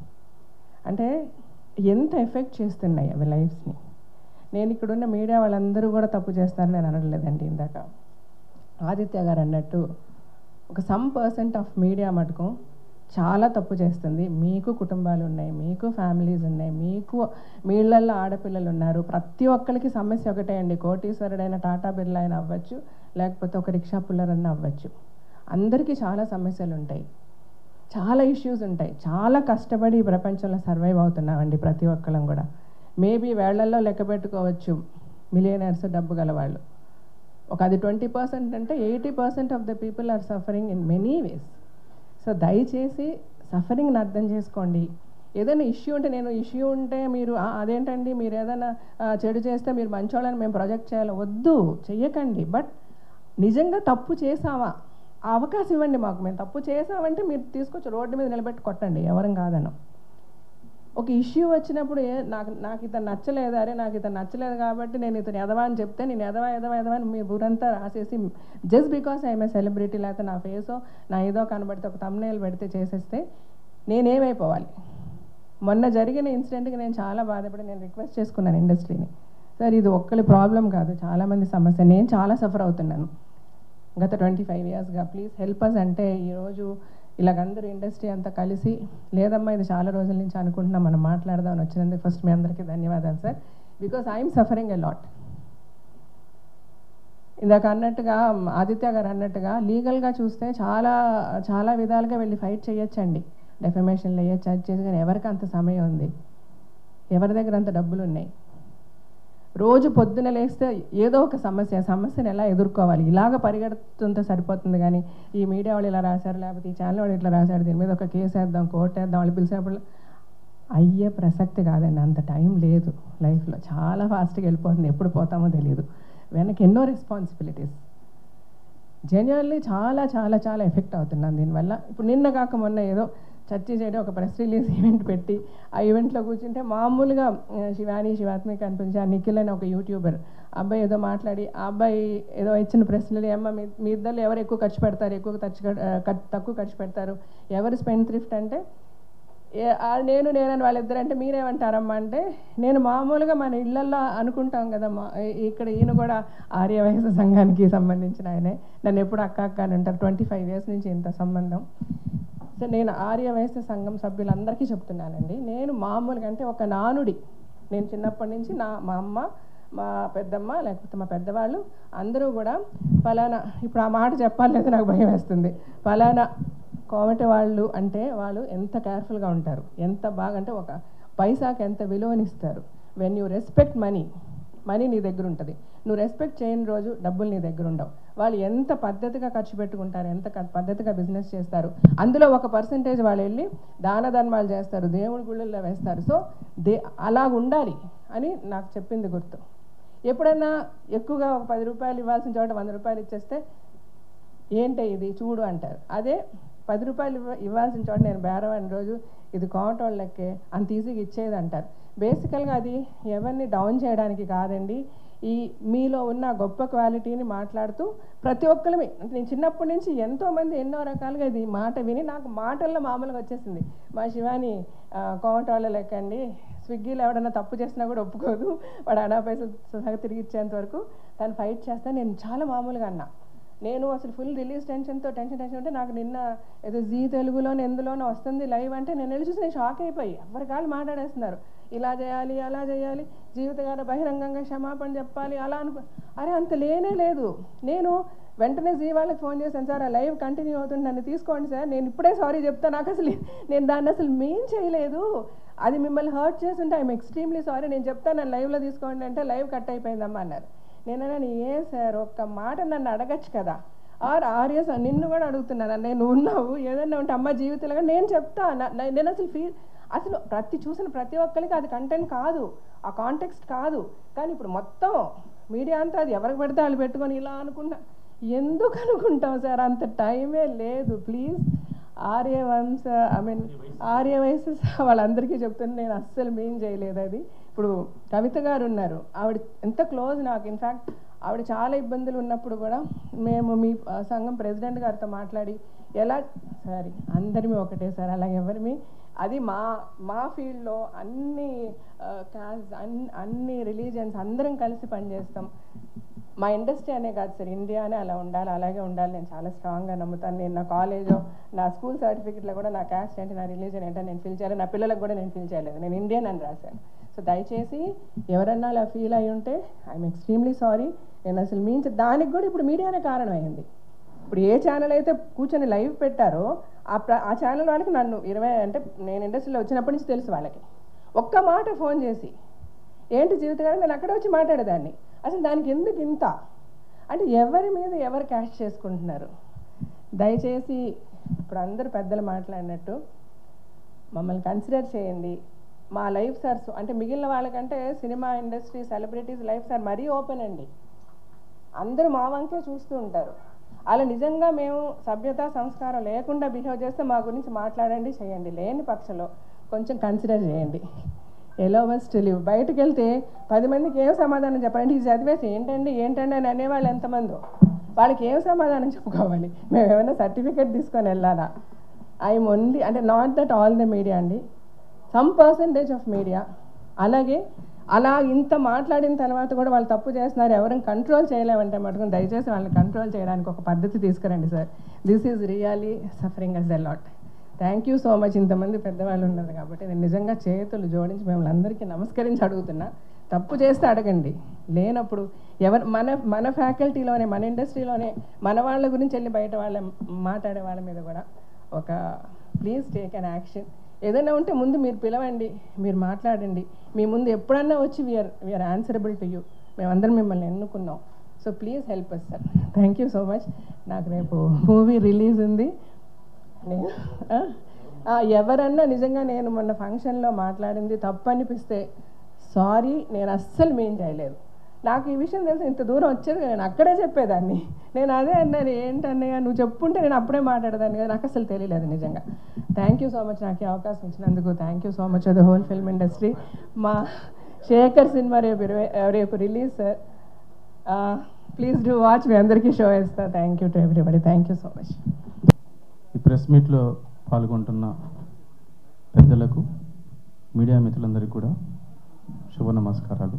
అంటే ఎంత ఎఫెక్ట్ చేస్తున్నాయి అవి లైఫ్స్ని నేను ఇక్కడున్న మీడియా వాళ్ళందరూ కూడా తప్పు చేస్తారని నేను అనట్లేదండి ఇందాక ఆదిత్య గారు అన్నట్టు ఒక సమ్ పర్సెంట్ ఆఫ్ మీడియా మటుకు చాలా తప్పు చేస్తుంది మీకు కుటుంబాలు ఉన్నాయి మీకు ఫ్యామిలీస్ ఉన్నాయి మీకు మీ ఇళ్ళల్లో ఆడపిల్లలు ఉన్నారు ప్రతి ఒక్కరికి సమస్య ఒకటే అండి కోటీశ్వరుడైన టాటా బిర్లా అయినా అవ్వచ్చు లేకపోతే ఒక రిక్షా పుల్లరన్నా అవ్వచ్చు అందరికీ చాలా సమస్యలు ఉంటాయి చాలా ఇష్యూస్ ఉంటాయి చాలా కష్టపడి ఈ ప్రపంచంలో సర్వైవ్ అవుతున్నామండి ప్రతి ఒక్కళ్ళం కూడా మేబీ వేళ్లలో లెక్క పెట్టుకోవచ్చు మిలియనర్స్ డబ్బు గలవాళ్ళు ఒక అది ట్వంటీ పర్సెంట్ అంటే eighty percent of the people are suffering in many ways so దయచేసి సఫరింగ్ని అర్థం చేసుకోండి ఏదైనా ఇష్యూ ఉంటే నేను ఇష్యూ ఉంటే మీరు "ఆ, అదేంటండి మీరు ఏదైనా ఆ, చెడు చేస్తే మీరు మంచోళ్ళని మేము ప్రొజెక్ట్ చేయాలి వద్దు చెయ్యకండి బట్ నిజంగా తప్పు చేసామా ఆ అవకాశం ఇవ్వండి మాకు మేము తప్పు చేసామంటే మీరు తీసుకొచ్చి రోడ్డు మీద నిలబెట్టి కొట్టండి ఎవరం కాదను ఒక ఇష్యూ వచ్చినప్పుడు ఏ నాకు నాకు ఇతను నచ్చలేదు అరే నాకు ఇతను నచ్చలేదు కాబట్టి నేను ఇతను ఎదవా అని చెప్తే నేను ఎదవా ఎదవా ఎదవా అని మీ ఊరంతా రాసేసి just because I'm a celebrity లేకపోతే నా ఫేసో నా ఏదో కనబడితే ఒక తమ్నేల్ పెడితే చేసేస్తే నేనేమైపోవాలి మొన్న జరిగిన ఇన్సిడెంట్కి నేను చాలా బాధపడి నేను రిక్వెస్ట్ చేసుకున్నాను ఇండస్ట్రీని సార్ ఇది ఒక్కరి ప్రాబ్లం కాదు చాలామంది సమస్య నేను చాలా సఫర్ అవుతున్నాను గత ట్వంటీ ఫైవ్ ఇయర్స్గా ప్లీజ్ హెల్ప్ అస్ అంటే ఈరోజు ఇలాగందరూ ఇండస్ట్రీ అంతా కలిసి లేదమ్మా ఇది చాలా రోజుల నుంచి అనుకుంటున్నాం మనం మాట్లాడదామని వచ్చినందుకు ఫస్ట్ మీ అందరికీ ధన్యవాదాలు sir because I'm suffering a lot ఇందాక అన్నట్టుగా ఆదిత్య గారు అన్నట్టుగా లీగల్గా చూస్తే చాలా చాలా విధాలుగా వెళ్ళి ఫైట్ చేయొచ్చండి డెఫమేషన్లు అయ్యే చార్జ్ చేసి కానీ ఎవరికి అంత సమయం ఉంది ఎవరి దగ్గర అంత డబ్బులు ఉన్నాయి రోజు పొద్దున లేస్తే ఏదో ఒక సమస్య ఆ సమస్యను ఎలా ఎదుర్కోవాలి ఇలాగ పరిగెడుతుంటే సరిపోతుంది కానీ ఈ మీడియా వాళ్ళు ఇలా రాశారు లేకపోతే ఈ ఛానల్ వాళ్ళు ఇట్లా రాశారు దీని మీద ఒక కేసు వేద్దాం కోర్టు వేద్దాం వాళ్ళు పిలిచినప్పుడు అయ్యే ప్రసక్తి కాదండి అంత టైం లేదు లైఫ్లో చాలా ఫాస్ట్గా వెళ్ళిపోతుంది ఎప్పుడు పోతామో తెలియదు వెనక ఎన్నో రెస్పాన్సిబిలిటీస్ జెన్యున్లీ చాలా చాలా చాలా ఎఫెక్ట్ అవుతున్నాను దీనివల్ల ఇప్పుడు నిన్న కాక మొన్న ఏదో చర్చ చేయడం ఒక ప్రెస్ రిలీజ్ ఈవెంట్ పెట్టి ఆ ఈవెంట్లో కూర్చుంటే మామూలుగా ఆ, శివాని శివాత్మిక అనిపించి ఆ నిఖిల్ అని ఒక యూట్యూబర్ అబ్బాయి ఏదో మాట్లాడి ఆ అబ్బాయి ఏదో ఇచ్చిన ప్రశ్నలు ఏమ్మా మీ మీ ఇద్దరు ఎవరు ఎక్కువ ఖర్చు పెడతారు ఎక్కువ ఖర్చు పెడ- ఆ, ఖర్చు- తక్కువ ఖర్చు పెడతారు ఎవరు స్పెండ్ థ్రిఫ్ట్ అంటే ఏ- ఆ నేను నేనని వాళ్ళిద్దరు అంటే మీరేమంటారమ్మా అంటే నేను మామూలుగా మన ఇళ్లల్లో అనుకుంటాం కదా మా ఈ- ఇక్కడ ఈయన కూడా ఆర్య వయసు సంఘానికి సంబంధించిన ఆయనే నన్ను ఎప్పుడు అక్క అక్క అని ఉంటారు ట్వంటీ ఫైవ్ ఇయర్స్ నుంచి ఇంత సంబంధం సో నేను ఆర్య వయసు సంఘం సభ్యులందరికీ చెప్తున్నానండి నేను మామూలుగా అంటే ఒక నానుడి నేను చిన్నప్పటి నుంచి నా మా అమ్మ మా పెద్దమ్మ లేకపోతే మా పెద్దవాళ్ళు అందరూ కూడా ఫలానా ఇప్పుడు ఆ మాట చెప్పాలి లేదు నాకు భయం వేస్తుంది ఫలానా కోమటి వాళ్ళు అంటే వాళ్ళు ఎంత కేర్ఫుల్గా ఉంటారు ఎంత బాగా అంటే ఒక పైసాకి ఎంత విలువనిస్తారు when you respect money money నీ దగ్గర ఉంటుంది నువ్వు రెస్పెక్ట్ చేయని రోజు డబ్బులు నీ దగ్గర ఉండవు వాళ్ళు ఎంత పద్ధతిగా ఖర్చు పెట్టుకుంటారు ఎంత క- పద్ధతిగా బిజినెస్ చేస్తారు అందులో ఒక పర్సంటేజ్ వాళ్ళు వెళ్ళి దాన ధర్మాలు చేస్తారు దేవుడి గుళ్ళల్లో వేస్తారు సో దే అలా ఉండాలి అని నాకు చెప్పింది గుర్తు ఎప్పుడైనా ఎక్కువగా ఒక పది రూపాయలు ఇవ్వాల్సిన చోట వంద రూపాయలు ఇచ్చేస్తే ఏంటి ఇది చూడు అంటారు అదే పది రూపాయలు ఇవ్వ ఇవ్వాల్సిన చోట నేను బేరవాడిని రోజు ఇది కోమటోళ్ళకే అంత ఈజీగా ఇచ్చేది అంటారు బేసికల్గా అది ఎవరిని డౌన్ చేయడానికి కాదండి ఈ మీలో ఉన్న గొప్ప క్వాలిటీని మాట్లాడుతూ ప్రతి ఒక్కరిని అంటే నేను చిన్నప్పటి నుంచి ఎంతోమంది ఎన్నో రకాలుగా ఇది మాట విని నాకు మాటల్లో మామూలుగా వచ్చేసింది మా శివాని ఆ, కోమటోళ్ళ లెక్క అండి స్విగ్గీలో ఎవడన్నా తప్పు చేసినా కూడా ఒప్పుకోదు వాడు అనా పైసలు సహా తిరిగి ఇచ్చేంత వరకు తను ఫైట్ చేస్తే నేను చాలా మామూలుగా అన్నా నేను అసలు ఫుల్ రిలీజ్ టెన్షన్తో టెన్షన్ టెన్షన్ ఉంటే నాకు నిన్న ఏదో జీ తెలుగులోనే ఎందులోనో వస్తుంది లైవ్ అంటే నేను వెళ్ళి చూసి నేను షాక్ అయిపోయి ఎవరి కాళ్ళు మాట్లాడేస్తున్నారు ఇలా చేయాలి అలా చేయాలి జీవితగాన బహిరంగంగా క్షమాపణ చెప్పాలి అలా అనుకో అరే అంత లేనే లేదు నేను వెంటనే జీ వాళ్ళకి ఫోన్ చేశాను సార్ ఆ లైవ్ కంటిన్యూ అవుతుంది నన్ను తీసుకోండి సార్ నేను ఇప్పుడే సారీ చెప్తా నాకు అసలు నేను దాన్ని అసలు మెయిన్ చేయలేదు అది మిమ్మల్ని హర్ట్ చేస్తుంటే ఐఎమ్ ఎక్స్ట్రీమ్లీ సారీ నేను చెప్తాను నన్ను లైవ్లో తీసుకోండి అంటే లైవ్ కట్ అయిపోయిందమ్మా అన్నారు నేను అన్నాను ఏ సార్ ఒక్క మాట నన్ను అడగచ్చు కదా ఆర్ ఆర్యస్ నిన్ను కూడా అడుగుతున్నాను నేను ఉన్నావు ఏదన్నా ఉంటే అమ్మ జీవితంలో నేను చెప్తా నా- నా- నేను అసలు ఫీల్ అసలు ప్రతి చూసిన ప్రతి ఒక్కరికి అది కంటెంట్ కాదు ఆ కాంటెక్స్ట్ కాదు కానీ ఇప్పుడు మొత్తం మీడియా అంతా అది ఎవరికి పెడితే వాళ్ళు పెట్టుకొని ఇలా అనుకున్నా ఎందుకు అనుకుంటాం సార్ అంత టైమే లేదు ప్లీజ్ ఆర్య వంశ ఐ మీన్ ఆర్య వయసు వాళ్ళందరికీ చెప్తున్నా నేను అస్సలు మెయిన్ చేయలేదు అది ఇప్పుడు కవిత గారు ఉన్నారు ఆవిడ ఎంత క్లోజ్ నాకు ఇన్ఫ్యాక్ట్ ఆవిడ చాలా ఇబ్బందులు ఉన్నప్పుడు కూడా మేము మీ ఆ, సంఘం ప్రెసిడెంట్ గారితో మాట్లాడి ఎలా సారీ అందరిమీ ఒకటే సార్ అలాగే ఎవరిమి అది మా మా ఫీల్డ్లో అన్ని క్యాస్ట్ అన్ని అన్ని రిలీజియన్స్ అందరం కలిసి పనిచేస్తాం మా ఇండస్ట్రీ అనే కాదు సార్ ఇండియానే అలా ఉండాలి అలాగే ఉండాలి నేను చాలా స్ట్రాంగ్గా నమ్ముతాను నేను నా కాలేజో నా స్కూల్ సర్టిఫికెట్లో కూడా నా క్యాస్ట్ ఏంటి నా రిలీజన్ ఏంటో నేను ఫిల్ చేయాలి నా పిల్లలకు కూడా నేను ఫిల్ చేయలేదు నేను ఇండియన్ అని రాశాను సో దయచేసి ఎవరన్నా అలా ఫీల్ అయి ఉంటే ఐఎమ్ ఎక్స్ట్రీమ్లీ సారీ నేను అసలు మీన్స్ దానికి కూడా ఇప్పుడు మీడియానే కారణమైంది ఇప్పుడు ఏ ఛానల్ అయితే కూర్చొని లైవ్ పెట్టారో ఆ ప్ర ఆ ఛానల్ వాళ్ళకి నన్ను ఇరవై అంటే నేను ఇండస్ట్రీలో వచ్చినప్పటి నుంచి తెలుసు వాళ్ళకి ఒక్క మాట ఫోన్ చేసి ఏంటి జీవితకాలం నేను అక్కడ వచ్చి మాట్లాడేదాన్ని అసలు దానికి ఎందుకు ఇంత అంటే ఎవరి మీద ఎవరు క్యాష్ చేసుకుంటున్నారు దయచేసి ఇప్పుడు అందరూ పెద్దలు మాట్లాడినట్టు మమ్మల్ని కన్సిడర్ చేయండి మా లైఫ్ సార్స్ అంటే మిగిలిన వాళ్ళకంటే cinema industry celebrities life sir మరీ ఓపెన్ అండి అందరూ మా వంకే చూస్తూ ఉంటారు అలా నిజంగా మేము సభ్యత సంస్కారం లేకుండా బిహేవ్ చేస్తే మా గురించి మాట్లాడండి చేయండి లేని పక్షంలో కొంచెం కన్సిడర్ చేయండి ఎలో వస్ టు లివ్ బయటకు వెళ్తే పది మందికి ఏం సమాధానం చెప్పాలంటే ఇది చదివేసి ఏంటండి ఏంటండి అని అనేవాళ్ళు ఎంతమందో వాళ్ళకి ఏం సమాధానం చెప్పుకోవాలి మేము ఏమైనా సర్టిఫికేట్ తీసుకొని వెళ్ళాలా ఐఎమ్ ఓన్లీ అంటే not that all the media అండి సమ్ పర్సంటేజ్ ఆఫ్ మీడియా అలాగే అలా ఇంత మాట్లాడిన తర్వాత కూడా వాళ్ళు తప్పు చేస్తున్నారు ఎవరిని కంట్రోల్ చేయలేమంటే మటుకు దయచేసి వాళ్ళని కంట్రోల్ చేయడానికి ఒక పద్ధతి తీసుకురండి sir this is really suffering us a lot thank you so much ఇంతమంది పెద్దవాళ్ళు ఉన్నారు కాబట్టి నేను నిజంగా చేతులు జోడించి మిమ్మల్ని అందరికీ నమస్కరించి అడుగుతున్నా తప్పు చేస్తే అడగండి లేనప్పుడు ఎవరు మన మన ఫ్యాకల్టీలోనే మన ఇండస్ట్రీలోనే మన వాళ్ళ గురించి వెళ్ళి బయట వాళ్ళ మాట్లాడే వాళ్ళ మీద కూడా ఒక ప్లీజ్ టేక్ అన్ యాక్షన్ ఏదైనా ఉంటే ముందు మీరు పిలవండి మీరు మాట్లాడండి మీ ముందు ఎప్పుడన్నా వచ్చి we're we're answerable to you మేమందరం మిమ్మల్ని ఎన్నుకున్నాం so please help us sir thank you so much నాకు రేపు మూవీ రిలీజ్ ఉంది నేను ఆ, ఆ, ఎవరన్నా నిజంగా నేను మొన్న ఫంక్షన్లో మాట్లాడింది తప్పు అనిపిస్తే సారీ నేను అస్సలు మెయిన్ చేయలేదు నాకు ఈ విషయం తెలిసి ఇంత దూరం వచ్చేది కదా, నేను అక్కడే చెప్పేదాన్ని నేను అదే అన్నాను ఏంటన్నయ్య నువ్వు చెప్పుంటే నేను అప్పుడే మాట్లాడేదాన్ని కదా నాకు అసలు తెలియలేదు నిజంగా థ్యాంక్ యూ సో మచ్ నాకు ఈ అవకాశం ఇచ్చినందుకు thank you so much the whole film industry మా శేఖర్ సినిమా రేపు ఇరవై రేపు release sir please do watch మీ అందరికీ షో వేస్తా thank you to everybody thank you so much ఈ ప్రెస్ మీట్లో పాల్గొంటున్న పెద్దలకు మీడియా మిత్రులందరికీ కూడా శుభ నమస్కారాలు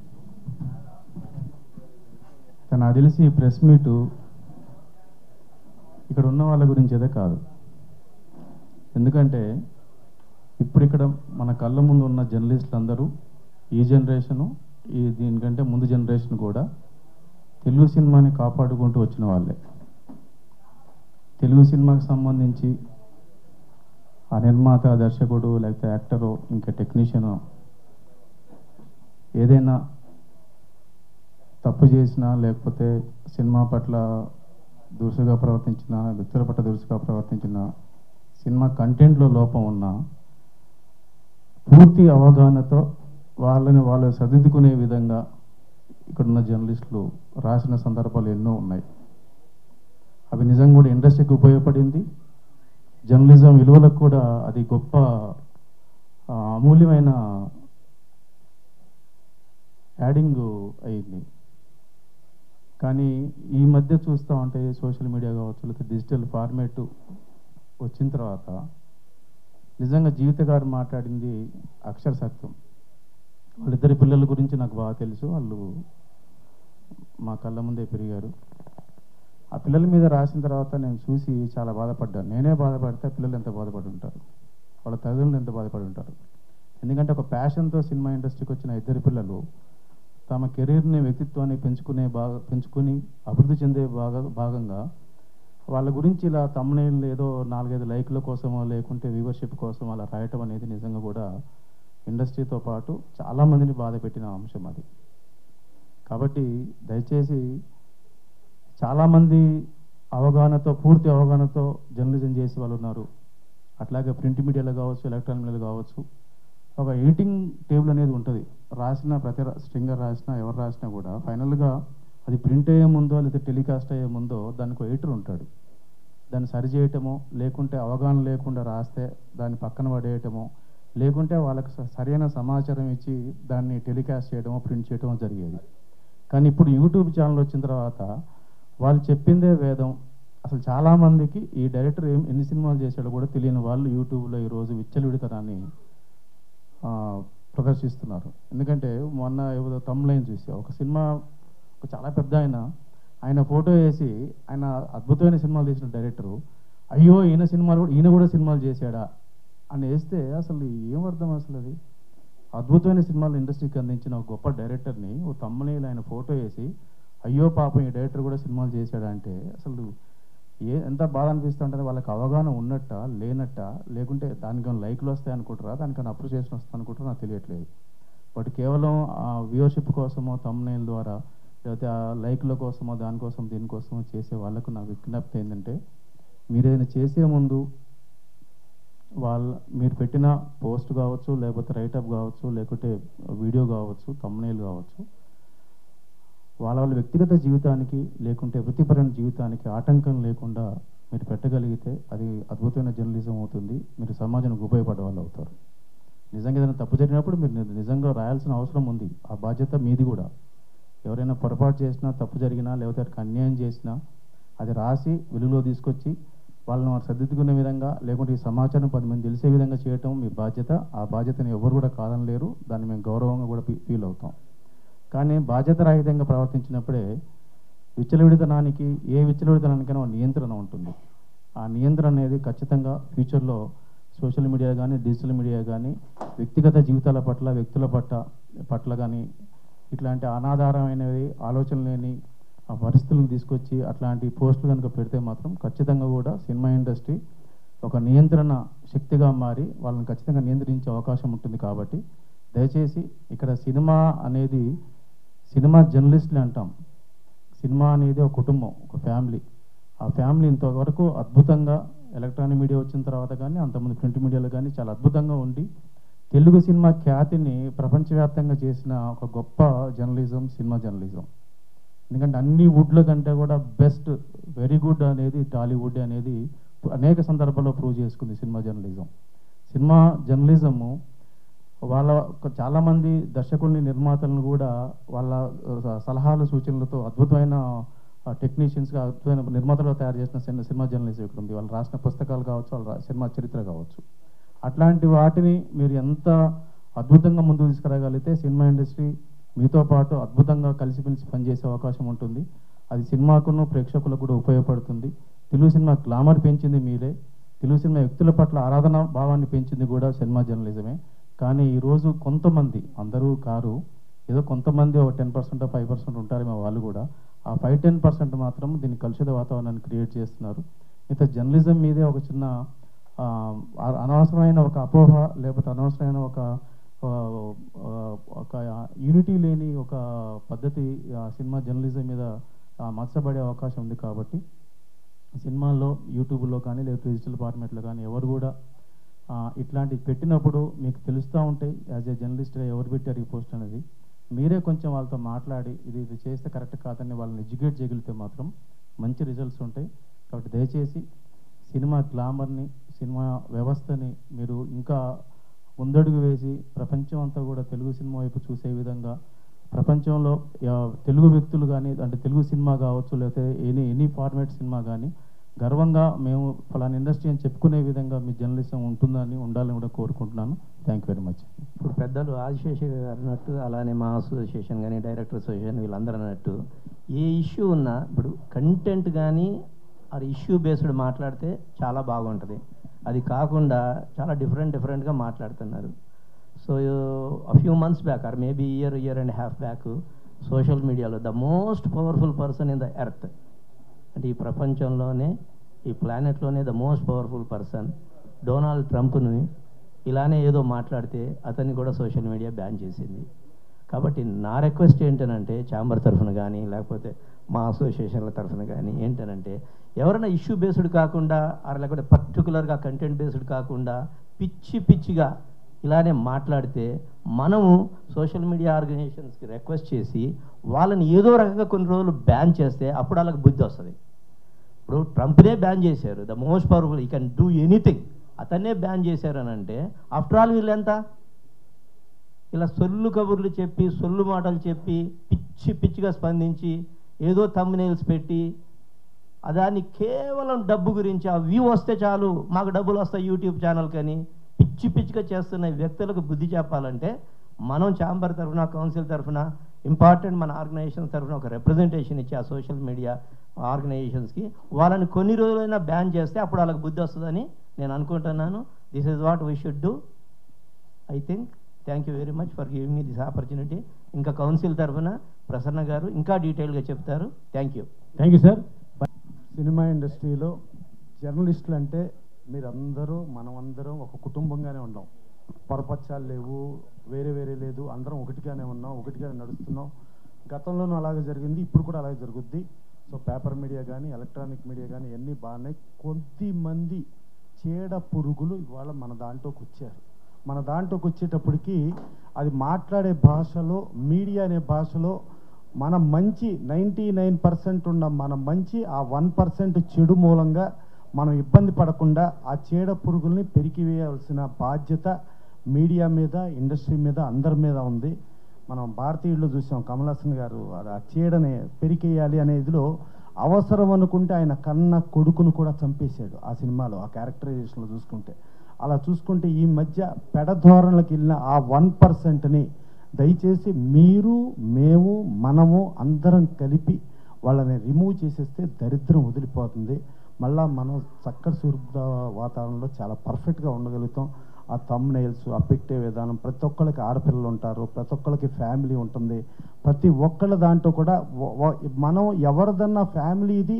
కానీ నాకు తెలిసి ఈ ప్రెస్ మీటు ఇక్కడ ఉన్న వాళ్ళ గురించి ఏదో కాదు ఎందుకంటే ఇప్పుడు ఇక్కడ మన కళ్ళ ముందు ఉన్న జర్నలిస్టులు అందరూ ఈ జనరేషను ఈ దీనికంటే ముందు జనరేషన్ కూడా తెలుగు సినిమాని కాపాడుకుంటూ వచ్చిన వాళ్ళే తెలుగు సినిమాకి సంబంధించి ఆ నిర్మాత దర్శకుడు లేకపోతే యాక్టరు ఇంకా టెక్నీషియను ఏదైనా తప్పు చేసినా లేకపోతే సినిమా పట్ల దురుసుగా ప్రవర్తించిన వ్యక్తుల పట్ల దురుసుగా ప్రవర్తించిన సినిమా కంటెంట్లో లోపం ఉన్నా పూర్తి అవగాహనతో వాళ్ళని వాళ్ళు సరిదిద్దుకునే విధంగా ఇక్కడున్న జర్నలిస్టులు రాసిన సందర్భాలు ఎన్నో ఉన్నాయి అవి నిజంగా కూడా ఇండస్ట్రీకి ఉపయోగపడింది జర్నలిజం విలువలకు కూడా అది గొప్ప ఆ, అమూల్యమైన యాడింగ్ అయింది కానీ ఈ మధ్య చూస్తూ ఉంటే సోషల్ మీడియా కావచ్చు లేకపోతే డిజిటల్ ఫార్మేట్ వచ్చిన తర్వాత నిజంగా జీవిత గారు మాట్లాడింది అక్షర సత్యం వాళ్ళిద్దరి పిల్లల గురించి నాకు బాగా తెలుసు వాళ్ళు మా కళ్ళ ముందే పెరిగారు ఆ పిల్లల మీద రాసిన తర్వాత నేను చూసి చాలా బాధపడ్డాను నేనే బాధపడితే ఆ పిల్లలు ఎంత బాధపడి ఉంటారు వాళ్ళ తల్లిదండ్రులు ఎంత బాధపడి ఉంటారు ఎందుకంటే ఒక ప్యాషన్తో సినిమా ఇండస్ట్రీకి వచ్చిన ఇద్దరు పిల్లలు తమ కెరీర్ని వ్యక్తిత్వాన్ని పెంచుకునే బాగా పెంచుకుని అభివృద్ధి చెందే భాగ భాగంగా వాళ్ళ గురించి ఇలా తమ్ముళ్ళు ఏదో నాలుగైదు లైక్ల కోసమో లేకుంటే వ్యూవర్షిప్ కోసం అలా రాయటం అనేది నిజంగా కూడా ఇండస్ట్రీతో పాటు చాలామందిని బాధ పెట్టిన అంశం అది కాబట్టి దయచేసి చాలామంది అవగాహనతో పూర్తి అవగాహనతో జర్నలిజం చేసే వాళ్ళు ఉన్నారు అట్లాగే ప్రింట్ మీడియాలో కావచ్చు ఎలక్ట్రానిక్ మీడియాలో కావచ్చు ఒక ఎడిటింగ్ టేబుల్ అనేది ఉంటుంది రాసిన ప్రతి స్ట్రింగర్ రాసినా ఎవరు రాసినా కూడా ఫైనల్గా అది ప్రింట్ అయ్యే ముందో లేదా టెలికాస్ట్ అయ్యే ముందో దానికి ఒక ఎడిటర్ ఉంటాడు దాన్ని సరి చేయటమో లేకుంటే అవగాహన లేకుండా రాస్తే దాన్ని పక్కన పడేయటమో లేకుంటే వాళ్ళకి స- సరైన సమాచారం ఇచ్చి దాన్ని టెలికాస్ట్ చేయడమో ప్రింట్ చేయడమో జరిగేది కానీ ఇప్పుడు యూట్యూబ్ ఛానల్ వచ్చిన తర్వాత వాళ్ళు చెప్పిందే వేదం అసలు చాలామందికి ఈ డైరెక్టర్ ఏం ఎన్ని సినిమాలు చేశాడో కూడా తెలియని వాళ్ళు యూట్యూబ్లో ఈరోజు విచ్చలవిడితనాన్ని ఆ, ప్రదర్శిస్తున్నారు ఎందుకంటే మొన్న ఏదో తమ్లైన్ చూసి ఒక సినిమా ఒక చాలా పెద్ద ఆయన ఆయన ఫోటో వేసి ఆయన అద్భుతమైన సినిమాలు తీసిన డైరెక్టరు అయ్యో ఈయన సినిమాలు కూడా ఈయన కూడా సినిమాలు చేశాడా అని వేస్తే అసలు ఏం అర్థం అసలు అది అద్భుతమైన సినిమాలు ఇండస్ట్రీకి అందించిన ఒక గొప్ప డైరెక్టర్ని ఓ తమ్మనేలు ఆయన ఫోటో వేసి అయ్యో పాపం ఈ డైరెక్టర్ కూడా సినిమాలు చేశాడా అంటే అసలు ఏ ఎంత బాధ అనిపిస్తుంటుంది వాళ్ళకి అవగాహన ఉన్నట్ట లేనట్ట లేకుంటే దానికి లైక్లు వస్తాయి అనుకుంటారా దానికన్నా అప్రిషియేషన్ వస్తుంది అనుకుంటారా నాకు తెలియట్లేదు బట్ కేవలం ఆ వ్యూవర్షిప్ కోసమో తమ్నైల్ ద్వారా లేకపోతే ఆ లైక్ల కోసమో దానికోసం దీనికోసమో చేసే వాళ్ళకు నా విజ్ఞప్తి ఏంటంటే మీరు ఏదైనా చేసే ముందు వాళ్ళ మీరు పెట్టిన పోస్ట్ కావచ్చు లేకపోతే రైటప్ కావచ్చు లేకుంటే వీడియో కావచ్చు తమ్నైల్ కావచ్చు వాళ్ళ వాళ్ళ వ్యక్తిగత జీవితానికి లేకుంటే వృత్తిపరమైన జీవితానికి ఆటంకం లేకుండా మీరు పెట్టగలిగితే అది అద్భుతమైన జర్నలిజం అవుతుంది మీరు సమాజానికి ఉపయోగపడే వాళ్ళు అవుతారు నిజంగా ఏదైనా తప్పు జరిగినప్పుడు మీరు ని- నిజంగా రాయాల్సిన అవసరం ఉంది ఆ బాధ్యత మీది కూడా ఎవరైనా పొరపాటు చేసినా తప్పు జరిగినా లేకపోతే వారికి అన్యాయం చేసినా అది రాసి వెలుగులో తీసుకొచ్చి వాళ్ళని వారు సర్దిద్దుకునే విధంగా లేకుంటే ఈ సమాచారం పది మంది తెలిసే విధంగా చేయటం మీ బాధ్యత ఆ బాధ్యతని ఎవరు కూడా కాదనలేరు దాన్ని మేము గౌరవంగా కూడా ఫీ- ఫీల్ అవుతాం కానీ బాధ్యత రహితంగా ప్రవర్తించినప్పుడే విచ్చలవిడితనానికి ఏ విచ్చలవిడితనానికైనా ఒక నియంత్రణ ఉంటుంది ఆ నియంత్రణ అనేది ఖచ్చితంగా ఫ్యూచర్లో సోషల్ మీడియా కానీ డిజిటల్ మీడియా కానీ వ్యక్తిగత జీవితాల పట్ల వ్యక్తుల పట్ల పట్ల కానీ ఇట్లాంటి అనాధారమైనవి ఆలోచన లేని ఆ పరిస్థితులను తీసుకొచ్చి అట్లాంటి పోస్టులు కనుక పెడితే మాత్రం ఖచ్చితంగా కూడా సినిమా ఇండస్ట్రీ ఒక నియంత్రణ శక్తిగా మారి వాళ్ళని ఖచ్చితంగా నియంత్రించే అవకాశం ఉంటుంది కాబట్టి దయచేసి ఇక్కడ సినిమా అనేది సినిమా జర్నలిస్టులు అంటాం సినిమా అనేది ఒక కుటుంబం ఒక ఫ్యామిలీ ఆ ఫ్యామిలీ ఇంతవరకు అద్భుతంగా ఎలక్ట్రానిక్ మీడియా వచ్చిన తర్వాత కానీ అంతకుముందు ప్రింట్ మీడియాలో కానీ చాలా అద్భుతంగా ఉండి తెలుగు సినిమా ఖ్యాతిని ప్రపంచవ్యాప్తంగా చేసిన ఒక గొప్ప జర్నలిజం సినిమా జర్నలిజం ఎందుకంటే అన్ని వుడ్ల కంటే కూడా బెస్ట్ వెరీ గుడ్ అనేది టాలీవుడ్ అనేది అనేక సందర్భాల్లో ప్రూవ్ చేసుకుంది సినిమా జర్నలిజం సినిమా జర్నలిజము వాళ్ళ ఒక- చాలామంది దర్శకుల్ని నిర్మాతలను కూడా వాళ్ళ ఆ, సలహాలు సూచనలతో అద్భుతమైన టెక్నీషియన్స్గా అద్భుతమైన నిర్మాతలు తయారు చేసిన సినిమా సినిమా జర్నలిజం ఇక్కడ ఉంది వాళ్ళు రాసిన పుస్తకాలు కావచ్చు వాళ్ళ రా- సినిమా చరిత్ర కావచ్చు అట్లాంటి వాటిని మీరు ఎంత అద్భుతంగా ముందుకు తీసుకురాగలిగితే సినిమా ఇండస్ట్రీ మీతో పాటు అద్భుతంగా కలిసిమెలిసి పనిచేసే అవకాశం ఉంటుంది అది సినిమాకును ప్రేక్షకులకు కూడా ఉపయోగపడుతుంది తెలుగు సినిమా గ్లామర్ పెంచింది మీరే తెలుగు సినిమా వ్యక్తుల పట్ల ఆరాధన భావాన్ని పెంచింది కూడా సినిమా జర్నలిజమే కానీ ఈరోజు కొంతమంది అందరూ కారు ఏదో కొంతమంది ఒక టెన్ పర్సెంట్ ఫైవ్ పర్సెంట్ ఉంటారేమో వాళ్ళు కూడా ఆ ఫైవ్ టెన్ పర్సెంట్ మాత్రం దీన్ని కలుషిత వాతావరణాన్ని క్రియేట్ చేస్తున్నారు ఇంత జర్నలిజం మీదే ఒక చిన్న ఆ, ఆ- అనవసరమైన ఒక అపోహ లేకపోతే అనవసరమైన ఒక ఆ, ఆ, ఒక యూనిటీ లేని ఒక పద్ధతి ఆ సినిమా జర్నలిజం మీద ఆ, మచ్చబడే అవకాశం ఉంది కాబట్టి సినిమాల్లో యూట్యూబ్లో కానీ లేదా డిజిటల్ ఫార్మాట్లో కానీ ఎవరు కూడా ఆ, ఇట్లాంటివి పెట్టినప్పుడు మీకు తెలుస్తూ ఉంటాయి యాజ్ ఏ జర్నలిస్ట్గా ఎవరు పెట్టారు ఈ పోస్ట్ అనేది మీరే కొంచెం వాళ్ళతో మాట్లాడి ఇది ఇది చేస్తే కరెక్ట్ కాదని వాళ్ళని ఎడ్యుకేట్ చేయగలిగితే మాత్రం మంచి రిజల్ట్స్ ఉంటాయి కాబట్టి దయచేసి సినిమా గ్లామర్ని సినిమా వ్యవస్థని మీరు ఇంకా ముందడుగు వేసి ప్రపంచం అంతా కూడా తెలుగు సినిమా వైపు చూసే విధంగా ప్రపంచంలో యా- తెలుగు వ్యక్తులు కానీ అంటే తెలుగు సినిమా కావచ్చు లేకపోతే ఎనీ ఎనీ ఫార్మాట్ సినిమా కానీ గర్వంగా మేము ఫలానా ఇండస్ట్రీ అని చెప్పుకునే విధంగా మీ జర్నలిజం ఉంటుందని ఉండాలని కూడా కోరుకుంటున్నాను థ్యాంక్ యూ వెరీ మచ్ ఇప్పుడు పెద్దలు ఆదిశేషి గారు అన్నట్టు అలానే మా అసోసియేషన్ కానీ డైరెక్టర్ అసోసియేషన్ వీళ్ళందరూ అన్నట్టు ఏ ఇష్యూ ఉన్నా ఇప్పుడు కంటెంట్ కానీ అది ఇష్యూ బేస్డ్ మాట్లాడితే చాలా బాగుంటుంది అది కాకుండా చాలా డిఫరెంట్ డిఫరెంట్గా మాట్లాడుతున్నారు so few months back or maybe year year and half back social మీడియాలో the most powerful person in the earth అంటే ఈ ప్రపంచంలోనే ఈ ప్లానెట్లోనే the most powerful person Donald ట్రంప్ని ఇలానే ఏదో మాట్లాడితే అతన్ని కూడా సోషల్ మీడియా బ్యాన్ చేసింది కాబట్టి నా రిక్వెస్ట్ ఏంటనంటే ఛాంబర్ తరఫున కానీ లేకపోతే మా అసోసియేషన్ల తరఫున కానీ ఏంటనంటే ఎవరైనా ఇష్యూ బేస్డ్ కాకుండా ఆర్ లేకపోతే పర్టికులర్గా కంటెంట్ బేస్డ్ కాకుండా పిచ్చి పిచ్చిగా ఇలానే మాట్లాడితే మనము సోషల్ మీడియా ఆర్గనైజేషన్స్కి రిక్వెస్ట్ చేసి వాళ్ళని ఏదో రకంగా కొన్ని రోజులు బ్యాన్ చేస్తే అప్పుడు వాళ్ళకి బుద్ధి వస్తుంది ఇప్పుడు ట్రంప్నే బ్యాన్ చేశారు the most powerful he can do anything అతన్నే బ్యాన్ చేశారు అని అంటే ఆఫ్టర్ ఆల్ వీళ్ళు ఎంత ఇలా సొల్లు కబుర్లు చెప్పి సొల్లు మాటలు చెప్పి పిచ్చి పిచ్చిగా స్పందించి ఏదో తమ్మునేల్స్ పెట్టి దాన్ని కేవలం డబ్బు గురించి ఆ వ్యూ వస్తే చాలు మాకు డబ్బులు వస్తాయి యూట్యూబ్ ఛానల్ కానీ పిచ్చి పిచ్చిగా చేస్తున్న వ్యక్తులకు బుద్ధి చెప్పాలంటే మనం ఛాంబర్ తరఫున కౌన్సిల్ తరఫున ఇంపార్టెంట్ మన ఆర్గనైజేషన్ తరఫున ఒక రిప్రజెంటేషన్ ఇచ్చి ఆ సోషల్ మీడియా ఆర్గనైజేషన్స్కి వాళ్ళని కొన్ని రోజులైనా బ్యాన్ చేస్తే అప్పుడు వాళ్ళకి బుద్ధి వస్తుందని నేను అనుకుంటున్నాను this is what we should do I think thank you very much for giving me this opportunity ఇంకా కౌన్సిల్ తరఫున ప్రసన్న గారు ఇంకా డీటెయిల్గా చెప్తారు thank you thank you sir cinema ఇండస్ట్రీలో జర్నలిస్టులు అంటే మీరందరూ మనమందరం ఒక కుటుంబంగానే ఉన్నాం పొరపచ్చాలు లేవు వేరే వేరే లేదు అందరం ఒకటిగానే ఉన్నాం ఒకటిగానే నడుస్తున్నాం గతంలోనూ అలాగే జరిగింది ఇప్పుడు కూడా అలాగే జరుగుద్ది సో పేపర్ మీడియా కానీ ఎలక్ట్రానిక్ మీడియా కానీ అన్నీ బాగున్నాయి కొద్ది మంది చీడ పురుగులు ఇవాళ మన దాంట్లోకి వచ్చారు మన దాంట్లోకి వచ్చేటప్పటికి అది మాట్లాడే భాషలో మీడియా అనే భాషలో మన మంచి నైంటీ నైన్ పర్సెంట్ ఉన్న మన మంచి ఆ వన్ పర్సెంట్ చెడు మూలంగా మనం ఇబ్బంది పడకుండా ఆ చీడ పురుగుల్ని పెరికివేయాల్సిన బాధ్యత మీడియా మీద ఇండస్ట్రీ మీద అందరి మీద ఉంది మనం భారతీయుల్లో చూసాం కమల్ హాసన్ గారు అది ఆ చీడని పెరికేయాలి అనే ఇదిలో అవసరం అనుకుంటే ఆయన కన్న కొడుకును కూడా చంపేశాడు ఆ సినిమాలో ఆ క్యారెక్టరైజేషన్లో చూసుకుంటే అలా చూసుకుంటే ఈ మధ్య పెడధోరణలకు వెళ్ళిన ఆ వన్ పర్సెంట్ని దయచేసి మీరు మేము మనము అందరం కలిపి వాళ్ళని రిమూవ్ చేసేస్తే దరిద్రం వదిలిపోతుంది మళ్ళా మనం చక్కటి సూర్య వాతావరణంలో చాలా పర్ఫెక్ట్గా ఉండగలుగుతాం ఆ తమ్ నెయిల్స్ ఆ పెట్టే విధానం ప్రతి ఒక్కరికి ఆడపిల్లలు ఉంటారు ప్రతి ఒక్కరికి ఫ్యామిలీ ఉంటుంది ప్రతి ఒక్కళ్ళ దాంట్లో కూడా వ- వ- మనం ఎవరిదన్నా ఫ్యామిలీది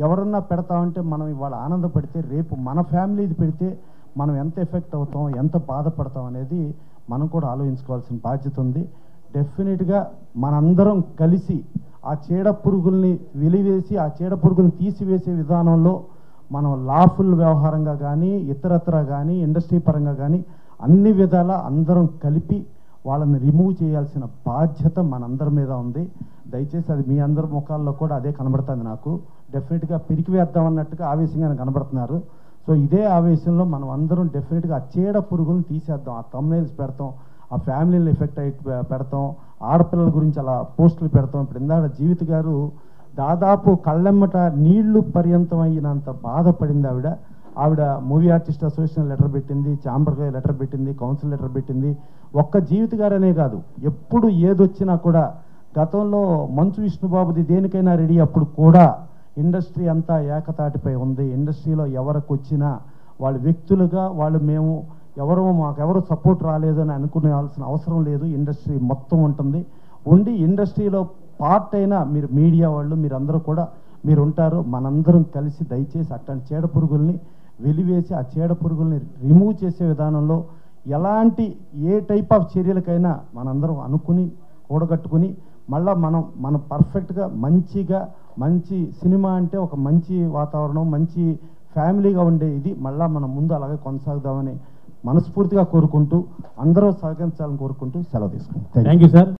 ఎవరన్నా పెడతామంటే మనం ఇవాళ ఆనందపడితే రేపు మన ఫ్యామిలీది పెడితే మనం ఎంత ఎఫెక్ట్ అవుతాం ఎంత బాధపడతాం అనేది మనం కూడా ఆలోచించుకోవాల్సిన బాధ్యత ఉంది డెఫినెట్గా మనందరం కలిసి ఆ చీడ పురుగుల్ని వెలివేసి ఆ చీడ పురుగుల్ని తీసివేసే విధానంలో మనం లాఫుల్ వ్యవహారంగా కానీ ఇతరత్ర కానీ ఇండస్ట్రీ పరంగా కానీ అన్ని విధాల అందరం కలిపి వాళ్ళని రిమూవ్ చేయాల్సిన బాధ్యత మనందరి మీద ఉంది దయచేసి అది మీ అందరి ముఖాల్లో కూడా అదే కనబడుతుంది నాకు డెఫినెట్గా పిరికివేద్దాం అన్నట్టుగా ఆవేశంగా కనబడుతున్నారు సో ఇదే ఆవేశంలో మనం అందరం డెఫినెట్గా ఆ చీడ పురుగులను తీసేద్దాం ఆ తమ్నైల్స్ పెడతాం ఆ ఫ్యామిలీని ఎఫెక్ట్ అయి పెడతాం ఆడపిల్లల గురించి అలా పోస్టులు పెడతాం ఇప్పుడు ఇందాక జీవిత గారు దాదాపు కళ్ళెమ్మట నీళ్లు పర్యంతం అయినంత బాధపడింది ఆవిడ ఆవిడ మూవీ ఆర్టిస్ట్ అసోసియేషన్ లెటర్ పెట్టింది ఛాంబర్ లెటర్ పెట్టింది కౌన్సిల్ లెటర్ పెట్టింది ఒక్క జీవిత గారనే కాదు ఎప్పుడు ఏదొచ్చినా కూడా గతంలో మంచు విష్ణుబాబుది దేనికైనా రెడీ అప్పుడు కూడా ఇండస్ట్రీ అంతా ఏకతాటిపై ఉంది ఇండస్ట్రీలో ఎవరికి వచ్చినా వాళ్ళ వ్యక్తులుగా వాళ్ళు మేము ఎవరు మాకెవరు సపోర్ట్ రాలేదని అనుకునేవాల్సిన అవసరం లేదు ఇండస్ట్రీ మొత్తం ఉంటుంది ఉండి ఇండస్ట్రీలో పార్ట్ అయినా మీరు మీడియా వాళ్ళు మీరందరూ కూడా మీరు ఉంటారు మనందరం కలిసి దయచేసి అట్లాంటి చీడ పురుగుల్ని వెలివేసి ఆ చీడ పురుగుల్ని రిమూవ్ చేసే విధానంలో ఎలాంటి ఏ టైప్ ఆఫ్ చర్యలకైనా మనందరం అనుకుని కూడగట్టుకుని మళ్ళా మనం మనం పర్ఫెక్ట్గా మంచిగా మంచి సినిమా అంటే ఒక మంచి వాతావరణం మంచి ఫ్యామిలీగా ఉండే ఇది మళ్ళా మనం ముందు అలాగే కొనసాగుదామని మనస్ఫూర్తిగా కోరుకుంటూ అందరూ సహకరించాలని కోరుకుంటూ సెలవు తీసుకుంటాం థ్యాంక్ యూ సార్